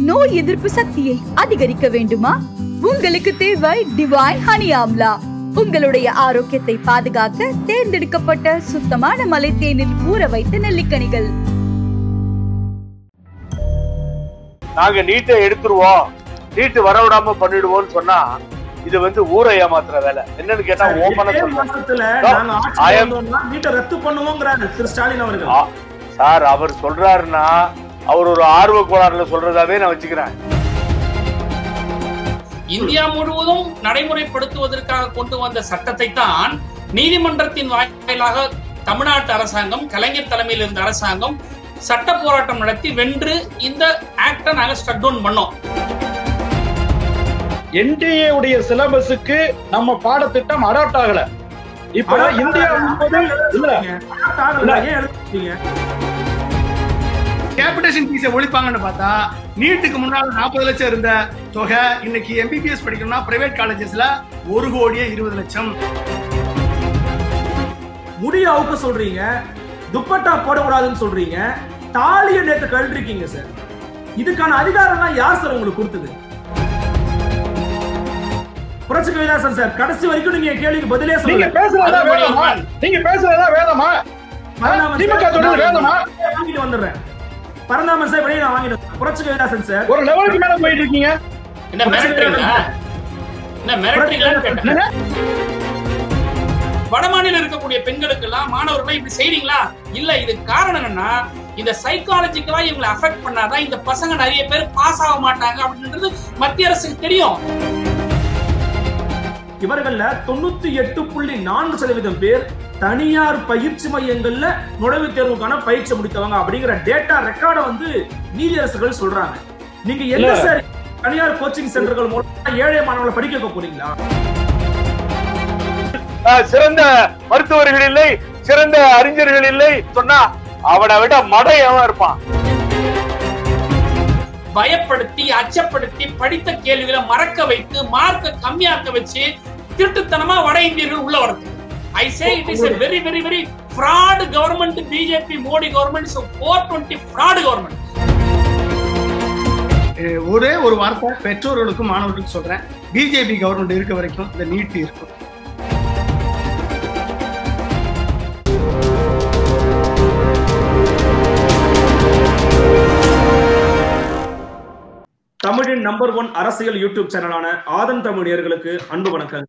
நோய் எதிர்ப்பு சக்தியை அதிகரிக்க வேண்டுமா உங்களுக்கு தேவை டிவைன் ஹனி ஆம்லா உங்களுடைய ஆரோக்கியத்தை பாதுகாக்க தேர்ந்தெடுக்கப்பட்ட சுத்தமான மலை தேனில் ஊற வைத்த நெல்லிக்கனிகள் நாங்க நீட்டை எடுத்துருவோம் நீட்டு வரவிடாம பண்ணிடுவோம்னு சொன்னா இது வந்து ஊரை ஏமாத்துற வேலை என்னன்னு கேட்டா ஓமன இதே சொல்றேன் மாசத்துல No, நாங்க I ஆட்சிக்கு am- வந்தோம்னா நீட்டை ரத்து பண்ணுவோங்கிறாரு திரு ஸ்டாலின் அவர்கள் ஆ, சார் அவர் சொல்றாருன்னா அவர் ஒரு ஆர்வ கோளாறுல சொல்றதாவே நான் வச்சுக்கிறேன் இந்தியா முழுவதும் நடைமுறைப்படுத்துவதற்காக கொண்டு வந்த சட்டத்தை தான் நீதிமன்றத்தின் வாயிலாக தமிழ்நாட்டு அரசாங்கம் கலைஞர் தலைமையில் இருந்த அரசாங்கம் சட்ட போராட்டம் நடத்தி வென்று இந்த ஆக்டை நாங்க ஸ்டட் டவுன் பண்ணோம் என்டிஏ உடைய சிலபஸுக்கு நம்ம பாடத்திட்டம் அடாப்ட் ஆகல இப்ப Adapt இந்தியா ஆகல. முழுவதும் இல்ல Adapt ஆகல. ஏன் எழுதுறீங்க கேபிடேஷன் ஃபீஸை ஒழிப்பாங்கன்னு பார்த்தா நீட்டுக்கு முன்னால் நாற்பது லட்சம் இருந்த தொகை இன்னைக்கு எம்பிபிஎஸ் படிக்கணும்னா பிரைவேட் காலேஜஸ்ல ஒரு கோடியே இருபது லட்சம் முடிய அவுக்க சொல்றீங்க துப்பட்டா போடக்கூடாதுன்னு சொல்றீங்க தாலியை நேத்து கழட்டிருக்கீங்க சார் இதுக்கான அதிகாரம்லாம் யார் சார் உங்களுக்கு கொடுத்தது புரட்சி கைலாசன் சார் கடைசி வரைக்கும் நீங்க என் கேள்விக்கு பதிலே நீங்க சொல்லுங்க பேசுறதா அது வேதமா முடியும். நீங்க பேசுறதா வேதமா பரந்தாமன் திமுக சார், சொல்றது வேதமா நான் வாங்கிட்டு வந்துடுறேன் பரந்தாமன் சார் வெளியே நான் வாங்கிட்டு புரட்சி கைலாசன் சார் ஒரு லெவலுக்கு மேல போயிட்டு இருக்கீங்க என்ன மிரட்டுறீங்களா என்ன மிரட்டுறீங்களான்னு கேட்டேன் என்னங்க? வடமாநில இருக்கக்கூடிய பெண்களுக்கு எல்லாம் மாணவர்கள் இப்படி செய்றீங்களா இல்ல இது காரணம் என்னன்னா இந்த சைக்காலஜிக்கலா இவங்களை அஃபெக்ட் பண்ணாதான் இந்த பசங்க நிறைய பேர் பாஸ் ஆக மாட்டாங்க அப்படின்றது மத்திய அரசுக்கு தெரியும் இவர்கள்ல தொண்ணூத்தி எட்டு புள்ளி நான்கு சதவீதம் பேர் தனியார் பயிற்சி மையங்கள்ல நுழைவுத் தேர்வுக்கான பயிற்சி முடித்தவங்க அப்படிங்கிற டேட்டா ரெக்கார்டை வந்து நீதியரசர்கள் சொல்றாங்க நீங்க என்ன இல்ல. சார் தனியார் கோச்சிங் சென்டர்கள் மூலமா ஏழை மாணவர்களை படிக்க வைக்க போறீங்களா ஆ, சிறந்த மருத்துவர்கள் இல்லை சிறந்த அறிஞர்கள் இல்லை சொன்னா அவனை விட மடையவன் இருப்பான் பயப்படுத்தி அச்சப்படுத்தி படித்த கேள்விகளை மறக்க வைத்து மார்க்க கம்மியாக்க வச்சு திருட்டுத்தனமா வட இந்தியர்கள் உள்ள வரது I say it is a very very very fraud government BJP Modi government four twenty fraud government uh ஒரே ஒரு வார்த்தை பெற்றோர்களுக்கும் மாணவர்களுக்கும் சொல்றேன் பிஜேபி கவர்மெண்ட் இருக்க வரைக்கும் இந்த நீட் இருக்கும் தமிழின் நம்பர் ஒன் அரசியல் யூடியூப் சேனலான ஆதன் தமிழியர்களுக்கு அன்பு வணக்கம்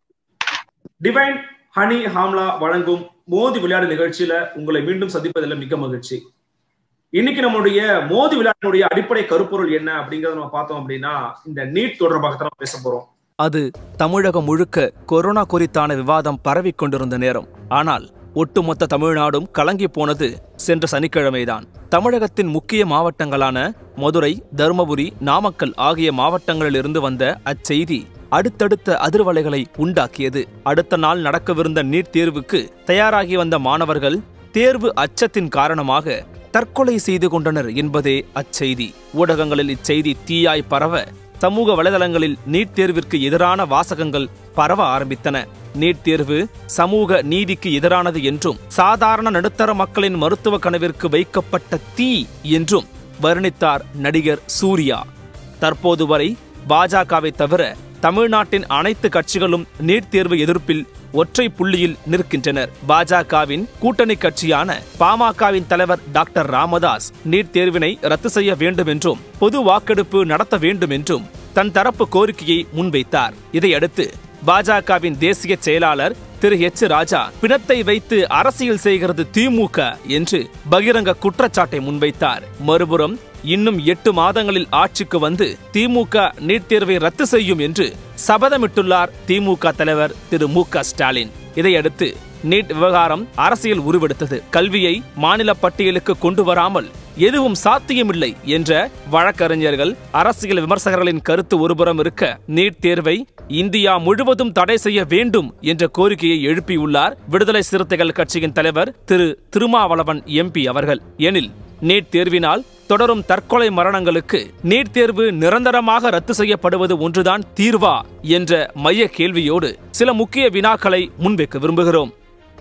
டிவைன் ஹனி ஹாம்லா வழங்கும் மோதி விளையாடு நிகழ்ச்சியில உங்களை மீண்டும் சந்திப்பதில் மிக மகிழ்ச்சி இன்னைக்கு நம்மளுடைய மோதி விளையாட்டினுடைய அடிப்படை கருப்பொருள் என்ன அப்படிங்கறத நம்ம பார்த்தோம் அப்படின்னா இந்த நீட் தொடர்பாக தான் நம்ம பேச போறோம் அது தமிழகம் முழுக்க கொரோனா குறித்தான விவாதம் பரவிக் கொண்டிருந்த நேரம் ஆனால் ஒட்டுமொத்த தமிழ்நாடும் கலங்கி போனது சென்ற சனிக்கிழமைதான் தமிழகத்தின் முக்கிய மாவட்டங்களான மதுரை தருமபுரி நாமக்கல் ஆகிய மாவட்டங்களிலிருந்து வந்த அச்செய்தி அடுத்தடுத்த அதிர்வலைகளை உண்டாக்கியது அடுத்த நாள் நடக்கவிருந்த நீட் தேர்வுக்கு தயாராகி வந்த மாணவர்கள் தேர்வு அச்சத்தின் காரணமாக தற்கொலை செய்து கொண்டனர் என்பதே அச்செய்தி ஊடகங்களில் இச்செய்தி தீயாய் பரவ சமூக வலைதளங்களில் நீட் தேர்விற்கு எதிரான வாசகங்கள் பரவ ஆரம்பித்தன நீட் தேர்வு சமூக நீதிக்கு எதிரானது என்றும் சாதாரண நடுத்தர மக்களின் மருத்துவ கனவிற்கு வைக்கப்பட்ட தீ என்றும் வர்ணித்தார் நடிகர் சூர்யா தற்போது வரை பாஜகவை தவிர தமிழ்நாட்டின் அனைத்து கட்சிகளும் நீட் தேர்வு எதிர்ப்பில் ஒற்றை புள்ளியில் நிற்கின்றனர் பாஜகவின் கூட்டணி கட்சியான பாமகவின் தலைவர் டாக்டர் ராமதாஸ் நீட் தேர்வினை ரத்து செய்ய வேண்டும் என்றும் பொது வாக்கெடுப்பு நடத்த வேண்டும் என்றும் தன் தரப்பு கோரிக்கையை முன்வைத்தார் இதையடுத்து பாஜகவின் தேசிய செயலாளர் திரு எச் ராஜா பிணத்தை வைத்து அரசியல் செய்கிறது திமுக என்று பகிரங்க குற்றச்சாட்டை முன்வைத்தார் மறுபுறம் இன்னும் எட்டு மாதங்களில் ஆட்சிக்கு வந்து திமுக நீட் தேர்வை ரத்து செய்யும் என்று சபதமிட்டுள்ளார் திமுக தலைவர் திரு மு க ஸ்டாலின் இதையடுத்து நீட் விவகாரம் அரசியல் உருவெடுத்தது கல்வியை மாநில பட்டியலுக்கு கொண்டு வராமல் எதுவும் சாத்தியமில்லை என்ற வழக்கறிஞர்கள் அரசியல் விமர்சகர்களின் கருத்து ஒருபுறம் இருக்க நீட் தேர்வை இந்தியா முழுவதும் தடை செய்ய வேண்டும் என்ற கோரிக்கையை எழுப்பியுள்ளார் விடுதலை சிறுத்தைகள் கட்சியின் தலைவர் திரு திருமாவளவன் எம்பி அவர்கள் எனில் நீட் தேர்வினால் தொடரும் தற்கொலை மரணங்களுக்கு நீட் தேர்வு நிரந்தரமாக ரத்து செய்யப்படுவது ஒன்றுதான் தீர்வா என்ற மைய கேள்வியோடு சில முக்கிய வினாக்களை முன்வைக்க விரும்புகிறோம்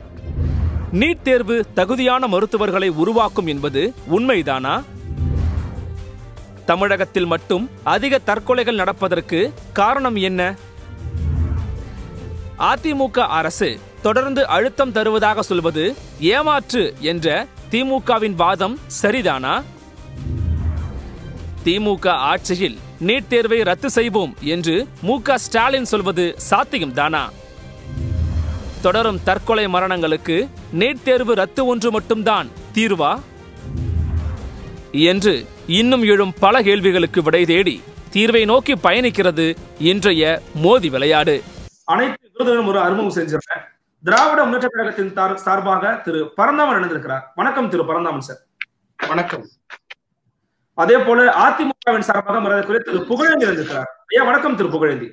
நீட் தேர்வு தகுதியான மருத்துவர்களை உருவாக்கும் என்பது உண்மைதானா தமிழகத்தில் மட்டும் அதிக தற்கொலைகள் நடப்பதற்கு காரணம் என்ன அதிமுக அரசு தொடர்ந்து அழுத்தம் தருவதாக சொல்வது ஏமாற்று என்ற திமுகவின் வாதம் சரிதானா திமுக ஆட்சியில் நீட் தேர்வை ரத்து செய்வோம் என்று மு க ஸ்டாலின் சொல்வது சாத்தியம்தானா தொடரும் தற்கொலை மரணங்களுக்கு நீட் தேர்வு ரத்து ஒன்று மட்டும்தான் தீர்வா என்று இன்னும் எழும் பல கேள்விகளுக்கு விடை தேடி தீர்வை நோக்கி பயணிக்கிறது இன்றைய மோதி விளையாடு அனைத்து விருதுகளும் ஒரு அறிமுகம் செஞ்சிருக்கேன் திராவிட முன்னேற்ற கழகத்தின் தார்- சார்பாக திரு பரந்தாமன் இணைந்திருக்கிறார் வணக்கம் திரு பரந்தாமன் சார் வணக்கம் அதே போல அதிமுகவின் சார்பாக மரியாதைக்குரிய திரு புகழேந்தி இணைந்திருக்கிறார் ஐயா வணக்கம் திரு புகழேந்தி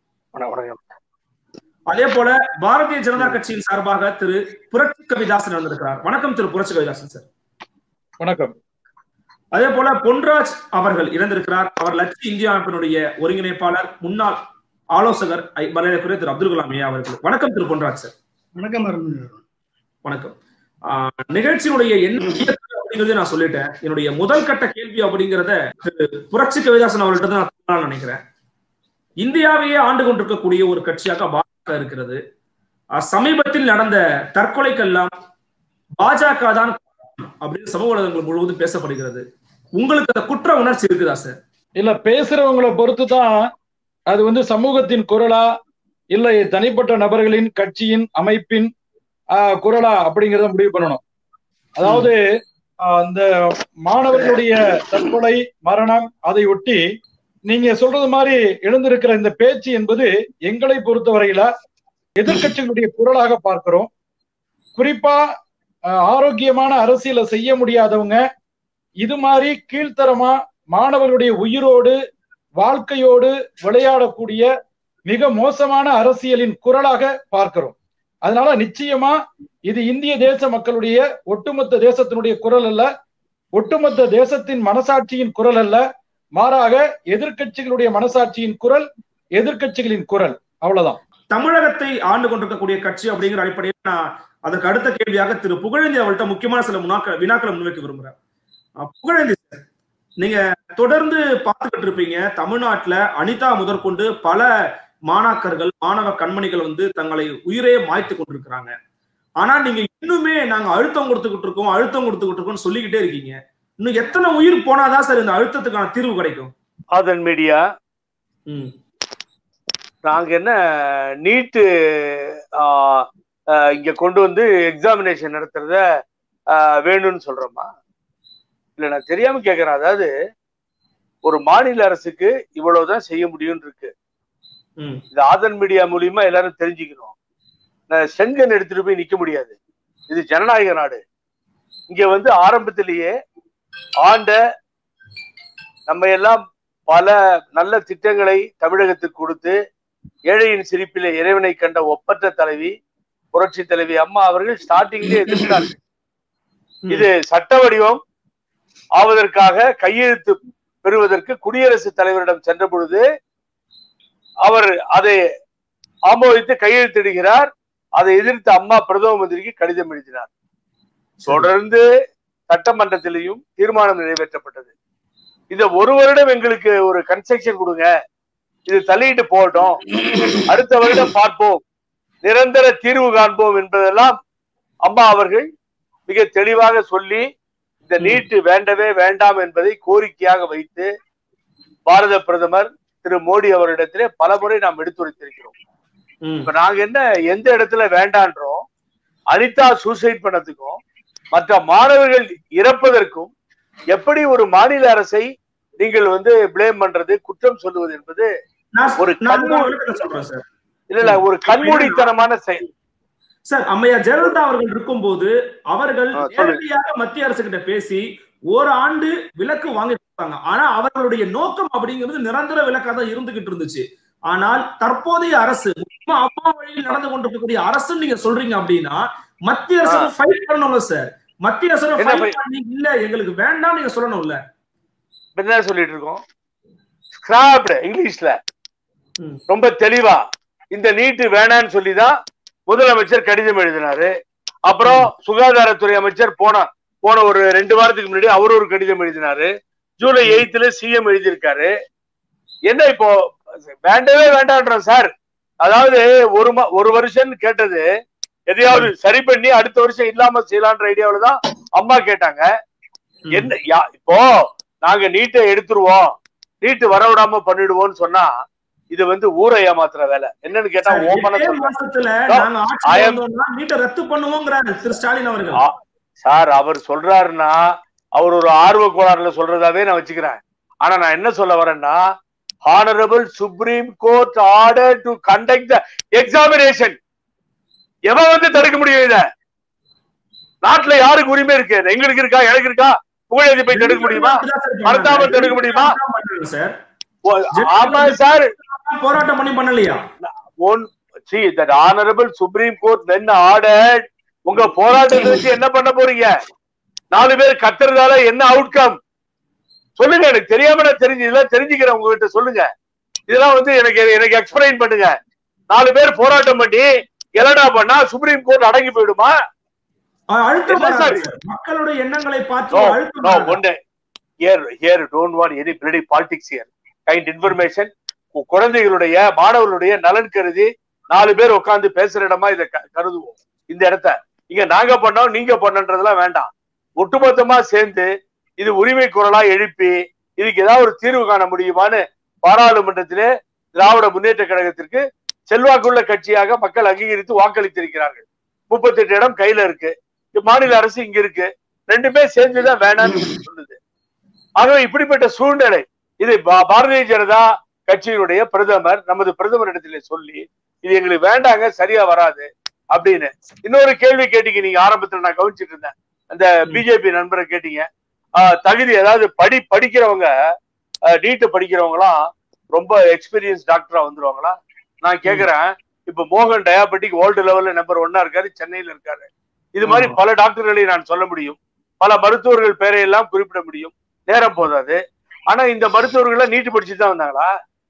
அதே போல பாரதிய ஜனதா கட்சியின் சார்பாக திரு புரட்சி கவிதாசன் இணைந்திருக்கிறார் வணக்கம் திரு புரட்சி கவிதாசன் சார் வணக்கம் அதே போல பொன்ராஜ் அவர்கள் இணைந்திருக்கிறார் அவர் லட்சி இந்திய அமைப்பினுடைய ஒருங்கிணைப்பாளர் முன்னாள் ஆலோசகர் ஐ- மரியாதைக்குரிய திரு அப்துல் கலாம் ஐயா அவர்கள் வணக்கம் திரு பொன்ராஜ் சார் வணக்கம் அருண் வணக்கம் ஆஹ் நிகழ்ச்சியினுடைய என்ன இயக்கம் அப்படிங்கறதை நான் சொல்லிட்டேன் என்னுடைய முதல் கட்ட கேள்வி அப்படிங்கறத திரு புரட்சி கவிதாசன் அவர்கள்ட்ட தான் நான் சொல்லலாம்னு நினைக்கிறேன் இந்தியாவையே ஆண்டு கொண்டிருக்கக்கூடிய ஒரு கட்சியாக பாஜக இருக்கிறது ஆஹ் சமீபத்தில் நடந்த தற்கொலைக்கெல்லாம் பாஜக தான் காரணம் அப்படின்னு சமூக வலைதளங்கள் முழுவதும் பேசப்படுகிறது உங்களுக்கு அந்த குற்ற உணர்ச்சி இருக்குதா சார் இல்ல பேசுறவங்களை பொறுத்து தான் அது வந்து சமூகத்தின் குரலா இல்லை தனிப்பட்ட நபர்களின் கட்சியின் அமைப்பின் ஆஹ், குரலா அப்படிங்கறத முடிவு பண்ணணும் அதாவது ஆஹ், அந்த மாணவர்களுடைய தற்கொலை மரணம் அதை ஒட்டி நீங்க சொல்றது மாதிரி எழுந்திருக்கிற இந்த பேச்சு என்பது எங்களை பொறுத்தவரையில எதிர்க்கட்சிகளுடைய குரலாக பார்க்கிறோம் குறிப்பா ஆஹ், ஆரோக்கியமான அரசியலை செய்ய முடியாதவங்க இது மாதிரி கீழ்த்தரமா மாணவர்களுடைய உயிரோடு வாழ்க்கையோடு விளையாடக்கூடிய மிக மோசமான அரசியலின் குரலாக பார்க்கிறோம் அதனால நிச்சயமா இது இந்திய தேச மக்களுடைய ஒட்டுமொத்த தேசத்தினுடைய குரல் அல்ல ஒட்டுமொத்த தேசத்தின் மனசாட்சியின் குரல் அல்ல மாறாக எதிர்க்கட்சிகளுடைய மனசாட்சியின் குரல் எதிர்க்கட்சிகளின் குரல் அவ்வளவுதான் தமிழகத்தை ஆண்டு கொண்டிருக்கக்கூடிய கட்சி அப்படிங்கிற அடிப்படையில் நான் அதற்கு அடுத்த கேள்வியாக திரு புகழேந்தி அவர்கள்ட்ட முக்கியமான சில முனாக்கள் வினாக்களை முன்வைக்க விரும்புறேன் அஹ் புகழேந்தி சார் நீங்க தொடர்ந்து பார்த்துக்கிட்டு இருப்பீங்க தமிழ்நாட்டுல அனிதா முதற்கொண்டு பல மாணாக்கர்கள் மாணவ கண்மணிகள் வந்து தங்களை உயிரே மாய்த்து கொண்டிருக்கிறாங்க ஆனா நீங்க இன்னுமே நாங்க அழுத்தம் கொடுத்துக்கிட்டு இருக்கோம் அழுத்தம் கொடுத்துக்கிட்டு இருக்கோம்னு சொல்லிக்கிட்டே இருக்கீங்க இன்னும் எத்தனை உயிர் போனாதான் சார் இந்த அழுத்தத்துக்கான தீர்வு கிடைக்கும் ஆதன் மீடியா ம் நாங்க என்ன நீட்டு இங்க கொண்டு வந்து எக்ஸாமினேஷன் நடத்துறத ஆ, வேணும்னு சொல்றோமா இல்ல நான் தெரியாம கேக்குறேன் அதாவது ஒரு மாநில அரசுக்கு இவ்வளவுதான் செய்ய முடியும்னு இருக்கு ம் இது ஆதன் மீடியா மூலியமா எல்லாரும் தெரிஞ்சுக்கணும் நான் செங்கன் எடுத்துட்டு போய் நிக்க முடியாது இது ஜனநாயக நாடு இங்க வந்து ஆரம்பத்திலேயே ஆண்ட நம்ம எல்லாம் பல நல்ல திட்டங்களை தமிழகத்துக்கு கொடுத்து ஏழையின் சிரிப்பிலே இறைவனை கண்ட ஒப்பற்ற தலைவி புரட்சி தலைவி அம்மா அவர்கள் ஸ்டார்டிங்லேயே எதிர்த்தார்கள் இது சட்ட வடிவம் ஆவதற்காக கையெழுத்து பெறுவதற்கு குடியரசுத் தலைவரிடம் சென்ற பொழுது அவர் அதை ஆமோதித்து கையெழுத்திடுகிறார் அதை எதிர்த்து அம்மா பிரதம மந்திரிக்கு கடிதம் எழுதினார் தொடர்ந்து சட்டமன்றத்திலையும் தீர்மானம் நிறைவேற்றப்பட்டது இந்த ஒரு வருடம் எங்களுக்கு ஒரு கன்ஸ்ட்ரக்ஷன் கொடுங்க இது தள்ளிட்டு போகட்டும் அடுத்த வருடம் பார்ப்போம் நிரந்தர தீர்வு காண்போம் என்பதெல்லாம் அம்மா அவர்கள் மிக தெளிவாக சொல்லி இந்த நீட்டு வேண்டவே வேண்டாம் என்பதை கோரிக்கையாக வைத்து பாரத பிரதமர் திரு மோடி அவரிடத்திலே பல முறை நாம் எடுத்துரைத்திருக்கிறோம் ம் இப்ப நாங்க என்ன எந்த இடத்துல வேண்டான்றோம் அனிதா சூசைட் பண்ணதுக்கும் மற்ற மாணவர்கள் இறப்பதற்கும் எப்படி ஒரு மாநில அரசை நீங்கள் வந்து பிளேம் பண்றது குற்றம் சொல்லுவது என்பது நான் ஒரு நான் கண்மூடி- ஒரு விளக்கத்தை சொல்றேன் சார் இல்ல இல்ல ஒரு கண்மூடித்தனமான செயல் சார் அம்மையார் ஜெயலலிதா அவர்கள் இருக்கும்போது அவர்கள் ஆ, சொல்லு. நேரடியாக மத்திய அரசு கிட்ட பேசி ஒரு ஆண்டு விலக்கு வாங்கி கொடுத்தாங்க ஆனா அவர்களுடைய நோக்கம் அப்படிங்கிறது நிரந்தர விலக்கா தான் இருந்துகிட்டு இருந்துச்சு ஆனால் தற்போதைய அரசு முக்கியமா அம்மா வழியில் நடந்து கொண்டிருக்கக்கூடிய அரசு நீங்க சொல்றீங்க அப்படின்னா மத்திய அரசு ஃபைட் பண்ணணும்ல சார் மத்திய அரசு என்ன fight fight? பண்ணி இல்ல எங்களுக்கு வேண்டாம் நீங்க சொல்லணும்ல இப்ப என்ன சொல்லிட்டு இருக்கோம் ஸ்கிராப்டு இங்கிலீஷ்ல ம். ரொம்ப தெளிவா இந்த நீட்டு வேணான்னு சொல்லிதான் முதலமைச்சர் கடிதம் எழுதினாரு அப்புறம் சுகாதாரத்துறை அமைச்சர் போன போன ஒரு ரெண்டு வாரத்துக்கு முன்னாடி அவர் ஒரு கடிதம் எழுதினாரு ஜூலை எயித்துல சிஎம் எழுதியிருக்காரு என்ன இப்போ வேண்டவே வேண்டான்றோம் சார் அதாவது ஒரு மா- ஒரு வருஷம் கேட்டது எதையாவது சரி பண்ணி அடுத்த வருஷம் இல்லாம செய்யலான்ற ஐடியாவில தான் அம்மா கேட்டாங்க ம். என்ன யா- இப்போ நாங்க நீட்டை எடுத்துருவோம் நீட்டு வரவிடாம பண்ணிடுவோம்னு சொன்னா இது வந்து ஊரை ஏமாத்துற வேலை என்னன்னு கேட்டா சார், ஓமன எட்டே சொல்றேன் மாசத்துல No, நாங்க I ஆட்சிக்கு am- வந்தோம்னா நீட்டை ரத்து பண்ணுவோங்கிறாரு திரு ஸ்டாலின் அவர்கள் ஆ, சார் அவர் சொல்றாருன்னா அவர் ஒரு ஆர்வ கோளாறுல சொல்றதாவே நான் வச்சுக்கிறேன் ஆனா நான் என்ன சொல்ல வரேன்னா honourable supreme court order to conduct the examination எவன் வந்து தடுக்க முடியும் இத நாட்டுல யாருக்கு உரிமை இருக்கு எங்களுக்கு இருக்கா எனக்கு இருக்கா புகழேந்தி போய் தடுக்க முடியுமா மறக்காம தடுக்க முடியுமா? சார் ஓ, ஆமா சார் போராட்டம் பண்ணி பண்ணலையா one see that honorable supreme court when ordered உங்க போராட்டத்தை வச்சு என்ன பண்ண போறீங்க நாலு பேர் கத்துறதால என்ன அவுட்கம் சொல்லுங்க எனக்கு தெரியாம நான் தெரிஞ்சு இதெல்லாம் தெரிஞ்சுக்கிறேன் உங்ககிட்ட சொல்லுங்க இதெல்லாம் வந்து எனக்கு எனக்கு எக்ஸ்பிளைன் பண்ணுங்க நாலு பேர் போராட்டம் பண்ணி கெலடா பண்ணா சுப்ரீம் கோர்ட் அடங்கி போயிடுமா அஹ் அழுத்தம் என்ன வராது சார்? சார். மக்களுடைய எண்ணங்களை பார்த்து நோ அழுத்தம் நோ வராது. ஒன்னு here here don't want any bloody politics here kind information குழந்தைகளுடைய மாணவர்களுடைய நலன் கருதி நாலு பேர் உட்கார்ந்து பேசுற இடமா இதை க- கருதுவோம் இந்த இடத்த இங்க நாங்க பண்ணோம் நீங்க பண்ணன்றதெல்லாம் வேண்டாம் ஒட்டுமொத்தமா சேர்ந்து இது உரிமை குரலா எழுப்பி இதுக்கு ஏதாவது ஒரு தீர்வு காண முடியுமான்னு பாராளுமன்றத்திலே திராவிட முன்னேற்ற கழகத்திற்கு செல்வாக்குள்ள கட்சியாக மக்கள் அங்கீகரித்து வாக்களித்திருக்கிறார்கள் முப்பத்தெட்டு இடம் கையில இருக்கு மாநில அரசு இங்க இருக்கு ரெண்டுமே சேர்ந்துதான் வேணாம்னு சொல்லி சொல்லுது ஆகவே இப்படிப்பட்ட சூழ்நிலை இது பா- பாரதிய ஜனதா கட்சியினுடைய பிரதமர் நமது பிரதமர் இடத்திலே சொல்லி இது எங்களுக்கு வேண்டாங்க சரியா வராது அப்படின்னு இன்னொரு கேள்வி கேட்டீங்க நீங்க ஆரம்பத்துல நான் கவனிச்சிட்டு இருந்தேன் அந்த பிஜேபி நண்பரை கேட்டீங்க ஆஹ் தகுதி அதாவது படி படிக்கிறவங்க நீட்டு படிக்கிறவங்களாம் ரொம்ப எக்ஸ்பீரியன்ஸ் டாக்டரா வந்துருவாங்களா நான் கேக்குறேன் இப்ப மோகன் டயாபெட்டிக் வேர்ல்டு லெவல்ல நம்பர் ஒன்னா இருக்காரு சென்னையில இருக்காரு இது மாதிரி ஆமா. பல டாக்டர்களை நான் சொல்ல முடியும் பல மருத்துவர்கள் பேரை எல்லாம் குறிப்பிட முடியும் நேரம் போதாது ஆனா இந்த மருத்துவர்கள் நீட்டு படிச்சுட்டு தான் வந்தாங்களா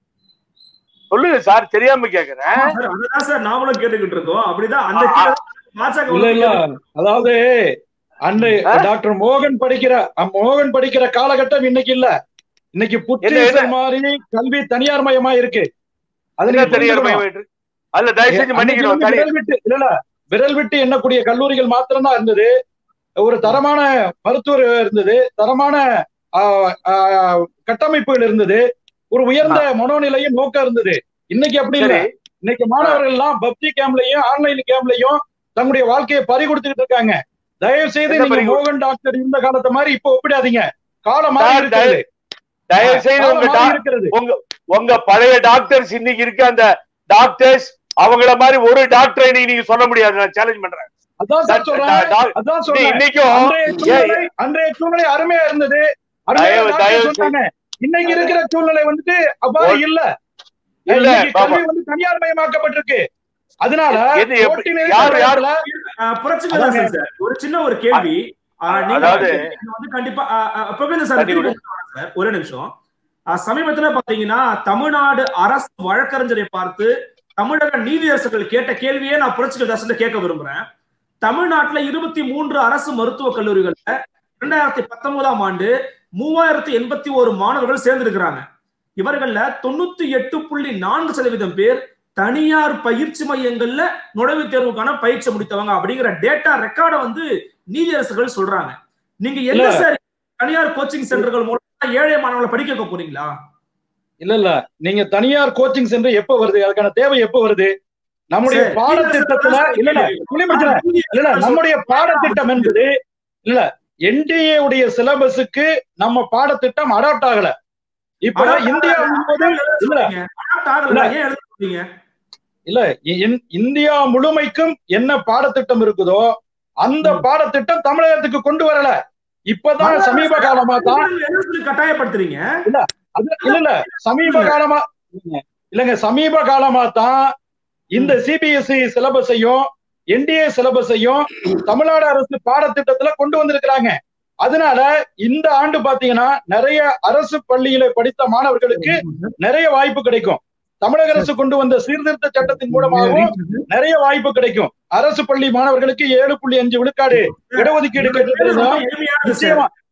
சொல்லுங்க சார் தெரியாம கேக்குறேன் ஆமா சார், அதுதான் சார் நாமளும் கேட்டுக்கிட்டு இருக்கோம் அப்படிதான் அந்த ஆ, கேள்வி பாஜக இல்ல இல்ல வந்து அதாவது அன்று ஆ? டாக்டர் மோகன் படிக்கிற அ- மோகன் படிக்கிற காலகட்டம் இன்னைக்கு இல்ல இன்னைக்கு என்ன, புற்றீசல் மாதிரி கல்வி தனியார் மயமா இருக்கு அது என்ன நீங்க தெரியாத புரிஞ்சுக்கணும். பயமாயிட்டு அதுல தயவு செஞ்சு அன்னைக்கு மன்னிக்கணும் வந்து தனி விரல் விட்டு இல்ல இல்ல விரல் விட்டு எண்ணக்கூடிய கல்லூரிகள் மாத்திரம்தான் இருந்தது ஒரு தரமான மருத்துவர் இருந்தது தரமான ஆ, ஆ, கட்டமைப்புகள் இருந்தது ஒரு உயர்ந்த மனோநிலையும் நோக்கம் இருந்தது இன்னைக்கு அப்படி இல்ல சரி இன்னைக்கு மாணவர்கள் எல்லாம் பப்ஜி கேம்லயும் ஆன்லைன் கேம்லயும் தங்களுடைய வாழ்க்கையை பறி கொடுத்துக்கிட்டு இருக்காங்க தயவு செய்து என்ன நீங்க பறி கொடு- மோகன் டாக்டர் இந்த காலத்தை மாதிரி இப்ப ஒப்பிடாதீங்க காலம் மாறி சார், இருக்கிறது தயவு செய்து காலம் உங்க மாறி டா- இருக்கிறது உங்க உங்க பழைய டாக்டர்ஸ் இன்னைக்கு இருக்க அந்த டாக்டர்ஸ் அவங்கள மாதிரி ஒரு டாக்டரை இன்னைக்கு நீங்க சொல்ல முடியாது நான் சேலஞ்ச் பண்றேன் அதான் சார் சொல்றேன் டா- டா- அதான் நீ சொல்றேன் இன்னைக்கும் அன்றைய ஏன் சூழ்நிலை அன்றைய சூழ்நிலை அருமையா இருந்தது அருமையா தயவு- டாக்டர் தயவு சொன்னாங்க இன்னைக்கு இருக்கிற சூழ்நிலை வந்துட்டு அவ்வாறு ஓ- இல்ல இல்ல, இன்னைக்கு பாப்பா. கல்வி வந்து தனியார் மயமாக்கப்பட்டிருக்கு அதனால எது எப்படி- போட்டி நிறைந்த யார் யார் உலகத்துல அஹ், புரட்சிகரன் சார் ஒரு சின்ன ஒரு கேள்வி அஹ், நீங்க அதாவது- இது வந்து கண்டிப்பா அஹ், அஹ், புகழேந்தி சார் கண்டிப்பா. திரும்பி வரேன் சார் ஒரே நிமிஷம் அஹ், சமீபத்துல பாத்தீங்கன்னா தமிழ்நாடு அரசு வழக்கறிஞரை பார்த்து தமிழக நீதியரசர்கள் கேட்ட கேள்வியே நான் புரட்சிகர் தாசன் கேட்க விரும்புறேன் தமிழ்நாட்டுல இருபத்தி மூன்று அரசு மருத்துவக் கல்லூரிகள்ல இரண்டாயிரத்தி பத்தொன்பதாம் ஆண்டு மூவாயிரத்தி எண்பத்தி ஒரு மாணவர்கள் சேர்ந்திருக்கிறாங்க இவர்கள்ல தொண்ணூத்தி எட்டு புள்ளி நான்கு சதவீதம் பேர் தனியார் பயிற்சி மையங்கள்ல நுழைவுத் தேர்வுக்கான பயிற்சி முடித்தவங்க அப்படிங்கிற டேட்டா ரெக்கார்டை வந்து நீதியரசர்கள் சொல்றாங்க நீங்க என்ன இல்ல. சார் தனியார் கோச்சிங் சென்டர்கள் மூலமா ஏழை மாணவர்களை படிக்க வைக்க போறீங்களா இல்ல இல்ல நீங்க தனியார் கோச்சிங் சென்டர் எப்ப வருது அதுக்கான தேவை எப்ப வருது நம்முடைய சரி, பாடத்திட்டத்துல இல்ல இல்ல துணிமச்சல இல்ல இல்ல நம்முடைய பாடத்திட்டம் என்பது இல்ல என்டிஏ உடைய சிலபஸுக்கு நம்ம பாடத்திட்டம் அடாப்ட் ஆகல இப்ப இந்தியா முழுவதும் இல்ல ஆகல ஏன் எழுத சொல்றீங்க இல்ல இ- இந்தியா முழுமைக்கும் என்ன பாடத்திட்டம் இருக்குதோ அந்த பாடத்திட்டம் தமிழகத்துக்கு கொண்டு வரல இப்பதான் சமீப காலமா தான் என்ன சொல்லி கட்டாயப்படுத்துறீங்க அது இல்ல இல்ல சமீப காலமா இல்லங்க சமீப காலமா தான் இந்த சிபிஎஸ்இ சிலபஸையும் என்டிஏ சிலபஸையும் தமிழ்நாடு அரசு பாடத்திட்டத்துல கொண்டு வந்திருக்கிறாங்க அதனால இந்த ஆண்டு பாத்தீங்கன்னா நிறைய அரசு பள்ளியில படித்த மாணவர்களுக்கு நிறைய வாய்ப்பு கிடைக்கும் தமிழக அரசு கொண்டு வந்த சீர்திருத்த சட்டத்தின் மூலமாகவும் நிறைய வாய்ப்பு கிடைக்கும் அரசு பள்ளி மாணவர்களுக்கு ஏழு புள்ளி அஞ்சு விழுக்காடு இடஒதுக்கீடு கேட்டிருக்கிறதும் எளிமையானது சார். நிச்சயமா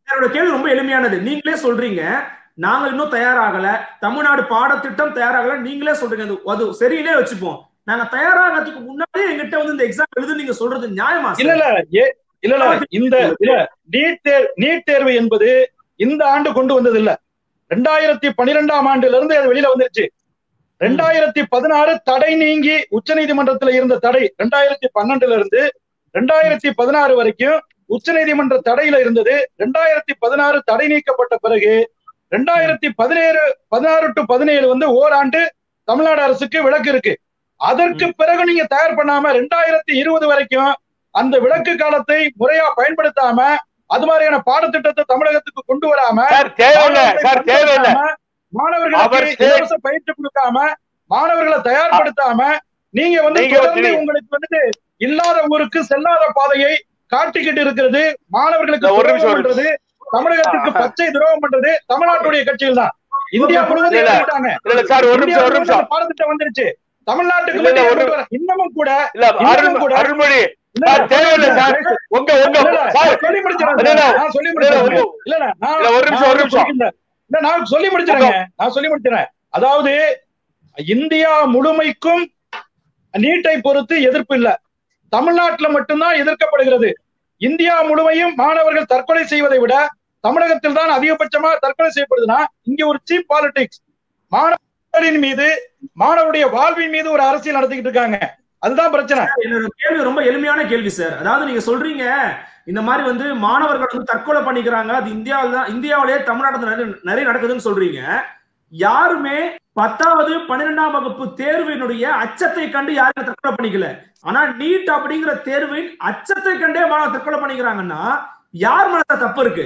என்னோட கேள்வி ரொம்ப எளிமையானது நீங்களே சொல்றீங்க நாங்க இன்னும் தயாராகல தமிழ்நாடு பாடத்திட்டம் தயாராகல நீங்களே சொல்றீங்க அது அது சரியிலே வச்சுப்போம் நாங்க தயாராகிறதுக்கு முன்னாடியே எங்கிட்ட வந்து இந்த எக்ஸாம் எழுது நீங்க சொல்றது நியாயமா இல்ல சார் இல்ல ஏ இல்ல இல்ல இந்த இல்ல நீட் தேர் நீட் தேர்வு என்பது இந்த ஆண்டு கொண்டு வந்தது இல்ல ரெண்டாயிரத்தி பனிரெண்டாம் ஆண்டுல இருந்து அது வெளியில வந்துருச்சு ரெண்டாயிரத்தி பதினாறு தடை நீங்கி உச்சநீதிமன்றத்துல இருந்த தடை ரெண்டாயிரத்தி பன்னெண்டுல இருந்து ரெண்டாயிரத்தி பதினாறு வரைக்கும் உச்சநீதிமன்ற தடையில இருந்தது ரெண்டாயிரத்தி பதினாறு தடை நீக்கப்பட்ட பிறகு ரெண்டாயிரத்தி பதினேழு பதினாறு டு பதினேழு வந்து ஓராண்டு தமிழ்நாடு அரசுக்கு விலக்கு இருக்கு அதற்கு பிறகு நீங்க தயார் பண்ணாம ரெண்டாயிரத்தி இருபது வரைக்கும் அந்த விலக்கு காலத்தை முறையா பயன்படுத்தாம அது மாதிரியான பாடத்திட்டத்தை தமிழகத்துக்கு கொண்டு வராம சார் தேவையில்லை மாணவர்களை சார் தேவையில்லை பண்படுத்தாம, மாணவர்களுக்கு அவர் சே- இலவச பயிற்சி கொடுக்காம மாணவர்களை தயார்படுத்தாம நீங்க வந்து நீங்க தொடர்ந்து வந்து- உங்களுக்கு வந்துட்டு இல்லாத ஊருக்கு செல்லாத பாதையை காட்டிக்கிட்டு இருக்கிறது மாணவர்களுக்கு இந்த ஒரு நிமிஷம், துரோகம் ஒரு பண்றது தமிழகத்துக்கு ஆ. பச்சை துரோகம் பண்றது தமிழ்நாட்டுடைய கட்சிகள் தான் இந்தியா முழுவதும் இல்ல, இல்ல. ஏற்றுக்கிட்டாங்க. இல்ல சார் ஒரு இந்தியா நிமிஷம் ஒரு முழுவதும் நிமிஷம் இந்த பாடத்திட்டம் வந்துருச்சு தமிழ்நாட்டுக்கு இல்ல, இல்ல, மட்டும் ஒரு- கொண்டு வர- இன்னமும் கூட இல்ல அருள் இன்னமும் கூட அருள்மொழி இல்ல, சார் தேவையில்லை சார் இல்ல, உங்க உங்க இல்ல, சார் நான் சொல்லி முடிச்சிடுறேன் இல்ல, சார். இல்ல. நான் சொல்லி இல்ல, இல்ல, முடிச்சிடுறேன். ஒரு- இல்ல, இல்ல, நான் இல்ல, ஒரு நிமிஷம், நான் ஒரு நிமிஷம். சொல்லிக்கிறேன். இல்ல, நான் சொல்லி முடிச்சிடுறேங்க நான் சொல்லி முடிச்சிடுறேன் அதாவது இந்தியா முழுமைக்கும் நீட்டை பொறுத்து எதிர்ப்பு இல்ல தமிழ்நாட்டுல மட்டும்தான் எதிர்க்கப்படுகிறது இந்தியா முழுமையும் மாணவர்கள் தற்கொலை செய்வதை விட தமிழகத்தில் தான் அதிகபட்சமா தற்கொலை செய்யப்படுதுன்னா இங்க ஒரு சீப் பாலிடிக்ஸ் மாணவர்களின் மீது மாணவருடைய வாழ்வின் மீது ஒரு அரசியல் நடத்திக்கிட்டு இருக்காங்க அதுதான் பிரச்சனை என்னோட கேள்வி ரொம்ப எளிமையான கேள்வி சார் அதாவது நீங்க சொல்றீங்க இந்த மாதிரி வந்து மாணவர்கள் வந்து தற்கொலை பண்ணிக்கிறாங்க அது இந்தியாவில் தான் இந்தியாவிலேயே தமிழ்நாட்டில் நிறைய நிறைய நடக்குதுன்னு சொல்றீங்க யாருமே பத்தாவது பன்னிரெண்டாம் வகுப்பு தேர்வினுடைய அச்சத்தை கண்டு யாரும் தற்கொலை பண்ணிக்கல ஆனா நீட் அப்படிங்கிற தேர்வின் அச்சத்தை கண்டே மாணவர் தற்கொலை பண்ணிக்கிறாங்கன்னா யார் மேல தப்பு இருக்கு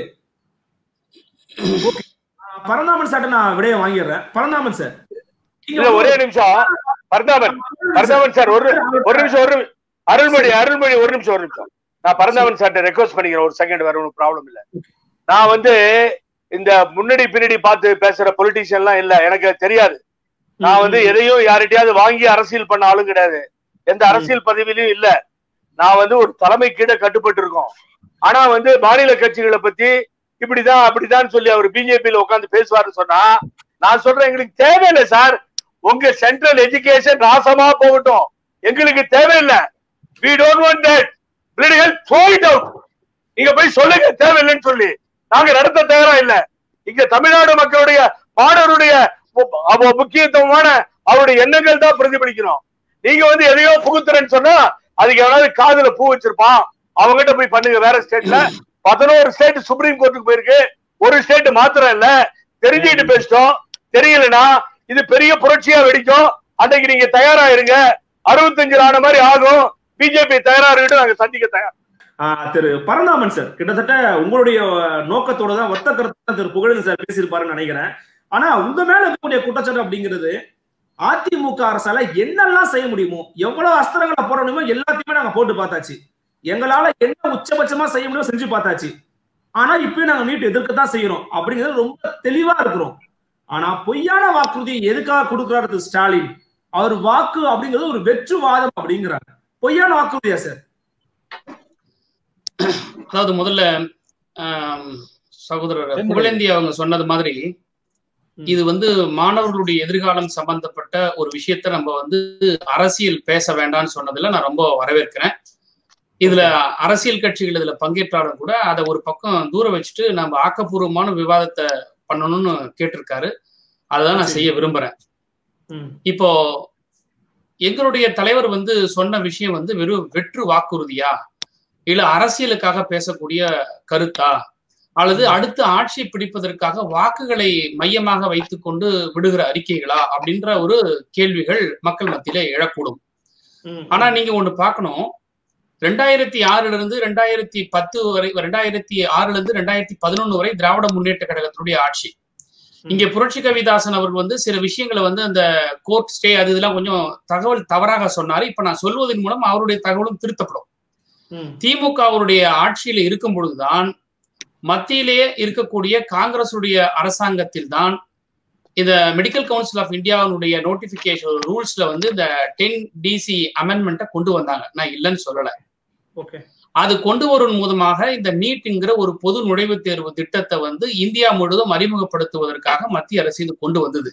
Okay. பரந்தாமன் சார்ட்ட நான் விடைய வாங்கிடுறேன் பரந்தாமன் சார் நீங்க இல்ல ஒரே நிமிஷம் பரந்தாமன் பரந்தாமன் சார் ஒரு ஒரு நிமிஷம் ஒரு அருள்மொழி அருள்மொழி ஒரு நிமிஷம் ஒரு நிமிஷம் நான் பரந்தாமன் சார்ட்ட ரெக்வஸ்ட் பண்ணிக்கிறேன் ஒரு செகண்ட் வேற ஒன்றும் ப்ராப்ளம் இல்ல நான் வந்து இந்த முன்னாடி பின்னாடி பார்த்து பேசுற பொலிட்டீஷியன் எல்லாம் இல்ல எனக்கு தெரியாது நான் வந்து எதையும் யார்கிட்டயாவது வாங்கி அரசியல் பண்ண ஆளும் கிடையாது எந்த அரசியல் பதவியிலும் இல்ல நான் வந்து ஒரு தலைமை கீழே கட்டுப்பட்டு இருக்கோம் ஆனா வந்து மாநில கட்சிகளை பத்தி இப்படிதான் அப்படிதான் சொல்லி அவர் பிஜேபியில உட்கார்ந்து பேசுவாருன்னு சொன்னா நான் சொல்றேன் எங்களுக்கு தேவையில்லை சார் உங்க சென்ட்ரல் எஜுகேஷன் நாசமா போகட்டும் எங்களுக்கு தேவையில்லை we don't want that bloody hell throw it out நீங்க போய் சொல்லுங்க தேவையில்லைன்னு சொல்லி நாங்க நடத்த தயாரா இல்ல இங்க தமிழ்நாடு மக்களுடைய மாணவருடைய மு- அவ- முக்கியத்துவமான அவருடைய எண்ணங்கள் தான் பிரதிபலிக்கணும் நீங்க வந்து எதையோ புகுத்துறேன்னு சொன்னா அதுக்கு எவனாவது காதுல பூ வச்சிருப்பான் அவங்ககிட்ட போய் பண்ணுங்க வேற ஸ்டேட்ல பதினோரு ஸ்டேட் சுப்ரீம் கோர்ட்டுக்கு போயிருக்கு ஒரு ஸ்டேட் மாத்திரம் இல்ல தெரிஞ்சுக்கிட்டு பேசிட்டோம் தெரியலனா இது பெரிய புரட்சியா வெடிக்கும் அன்னைக்கு நீங்க தயாரா இருங்க அறுபத்தஞ்சு ஆன மாதிரி ஆகும் பிஜேபி தயாரா இருக்கட்டும் நாங்க சந்திக்க தயார் ஆஹ் திரு பரந்தாமன் சார் கிட்டத்தட்ட உங்களுடைய அஹ், நோக்கத்தோட தான் ஒத்த கருத்து திரு புகழன் சார் பேசியிருப்பாருன்னு நினைக்கிறேன் ஆனா உங்க மேல இருக்கக்கூடிய குற்றச்சாட்டு அப்படிங்கிறது அதிமுக அரசால என்னெல்லாம் செய்ய முடியுமோ எவ்வளவு அஸ்திரங்களை போட முடியுமோ எல்லாத்தையுமே நாங்க போட்டு பார்த்தாச்சு எங்களால என்ன உச்சபட்சமா செய்ய முடியுமோ செஞ்சு பார்த்தாச்சு ஆனா இப்பயும் நாங்க நீட் எதிர்க்கத்தான் செய்யறோம் அப்படிங்கிறது ரொம்ப தெளிவா இருக்கிறோம் ஆனா பொய்யான வாக்குறுதியை எதுக்காக கொடுக்கிறாரு திரு ஸ்டாலின் அவர் வாக்கு அப்படிங்கிறது ஒரு வெற்று வாதம் அப்படிங்கிறாங்க பொய்யான வாக்குறுதியா சார் அதாவது முதல்ல ஆம், சகோதரர் புகழேந்தி அவங்க சொன்னது மாதிரி இது வந்து மாணவர்களுடைய எதிர்காலம் சம்பந்தப்பட்ட ஒரு விஷயத்த நம்ம வந்து அரசியல் பேச வேண்டாம்னு சொன்னதுல நான் ரொம்ப வரவேற்கிறேன் இதுல அரசியல் கட்சிகள் இதுல பங்கேற்றாலும் கூட அதை ஒரு பக்கம் தூர வச்சுட்டு நம்ம ஆக்கப்பூர்வமான விவாதத்தை பண்ணணும்னு கேட்டிருக்காரு அதுதான் நான் செய்ய விரும்புறேன் ம். இப்போ எங்களுடைய தலைவர் வந்து சொன்ன விஷயம் வந்து வெறும் வெற்று வாக்குறுதியா இல்ல அரசியலுக்காக பேசக்கூடிய கருத்தா அல்லது அடுத்த ஆட்சி பிடிப்பதற்காக வாக்குகளை மையமாக வைத்துக்கொண்டு விடுகிற அறிக்கைகளா அப்படின்ற ஒரு கேள்விகள் மக்கள் மத்தியில எழக்கூடும் ம். ஆனா நீங்க ஒண்ணு பார்க்கணும் ரெண்டாயிரத்தி ஆறுல இருந்து ரெண்டாயிரத்தி பத்து வரை ரெண்டாயிரத்தி ஆறுல இருந்து ரெண்டாயிரத்தி பதினொன்னு வரை திராவிட முன்னேற்ற கழகத்தினுடைய ஆட்சி இங்க புரட்சி கவிதாசன் அவர்கள் வந்து சில விஷயங்களை வந்து அந்த கோர்ட் ஸ்டே அது இதெல்லாம் கொஞ்சம் தகவல் தவறாக சொன்னாரு இப்ப நான் சொல்வதன் மூலம் அவருடைய தகவலும் திருத்தப்படும் ம். திமுக அவருடைய ஆட்சியில இருக்கும் பொழுதுதான் மத்தியிலேயே இருக்கக்கூடிய காங்கிரசுடைய அரசாங்கத்தில் தான் இந்த மெடிக்கல் கவுன்சில் ஆஃப் இந்தியாவுடைய நோட்டிபிகேஷன் ரூல்ஸ்ல வந்து இந்த டென் டிசி அமெண்ட்மெண்ட்டை கொண்டு வந்தாங்க நான் இல்லைன்னு சொல்லல ஓகே அது கொண்டு வரும் மூலமாக இந்த நீட்ங்கிற ஒரு பொது நுழைவுத் தேர்வு திட்டத்தை வந்து இந்தியா முழுவதும் அறிமுகப்படுத்துவதற்காக மத்திய அரசு இது கொண்டு வந்தது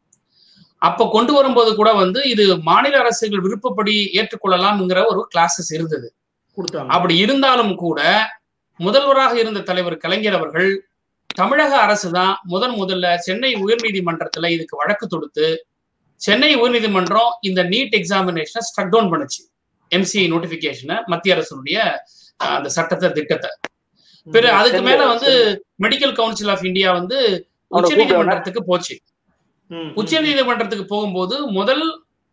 அப்ப கொண்டு வரும்போது கூட வந்து இது மாநில அரசுகள் விருப்பப்படி ஏற்றுக்கொள்ளலாம்ங்கிற ஒரு கிளாஸஸ் இருந்தது கொடுத்தாங்க அப்படி இருந்தாலும் கூட முதல்வராக இருந்த தலைவர் கலைஞர் அவர்கள் தமிழக அரசு தான் முதன் முதல்ல சென்னை உயர்நீதிமன்றத்துல இதுக்கு வழக்கு தொடுத்து சென்னை உயர்நீதிமன்றம் இந்த நீட் எக்ஸாமினேஷனை ஸ்ட்ரக் டவுன் பண்ணுச்சு எம்சிஐ நோட்டிபிகேஷனை மத்திய அரசுடைய அஹ், அந்த சட்டத்தை திட்டத்தை பிற அதுக்கு மேல வந்து மெடிக்கல் கவுன்சில் ஆஃப் இந்தியா வந்து அவனை உச்சநீதிமன்றத்துக்கு போச்சு ம், ம். உச்ச நீதிமன்றத்துக்கு போகும்போது முதல்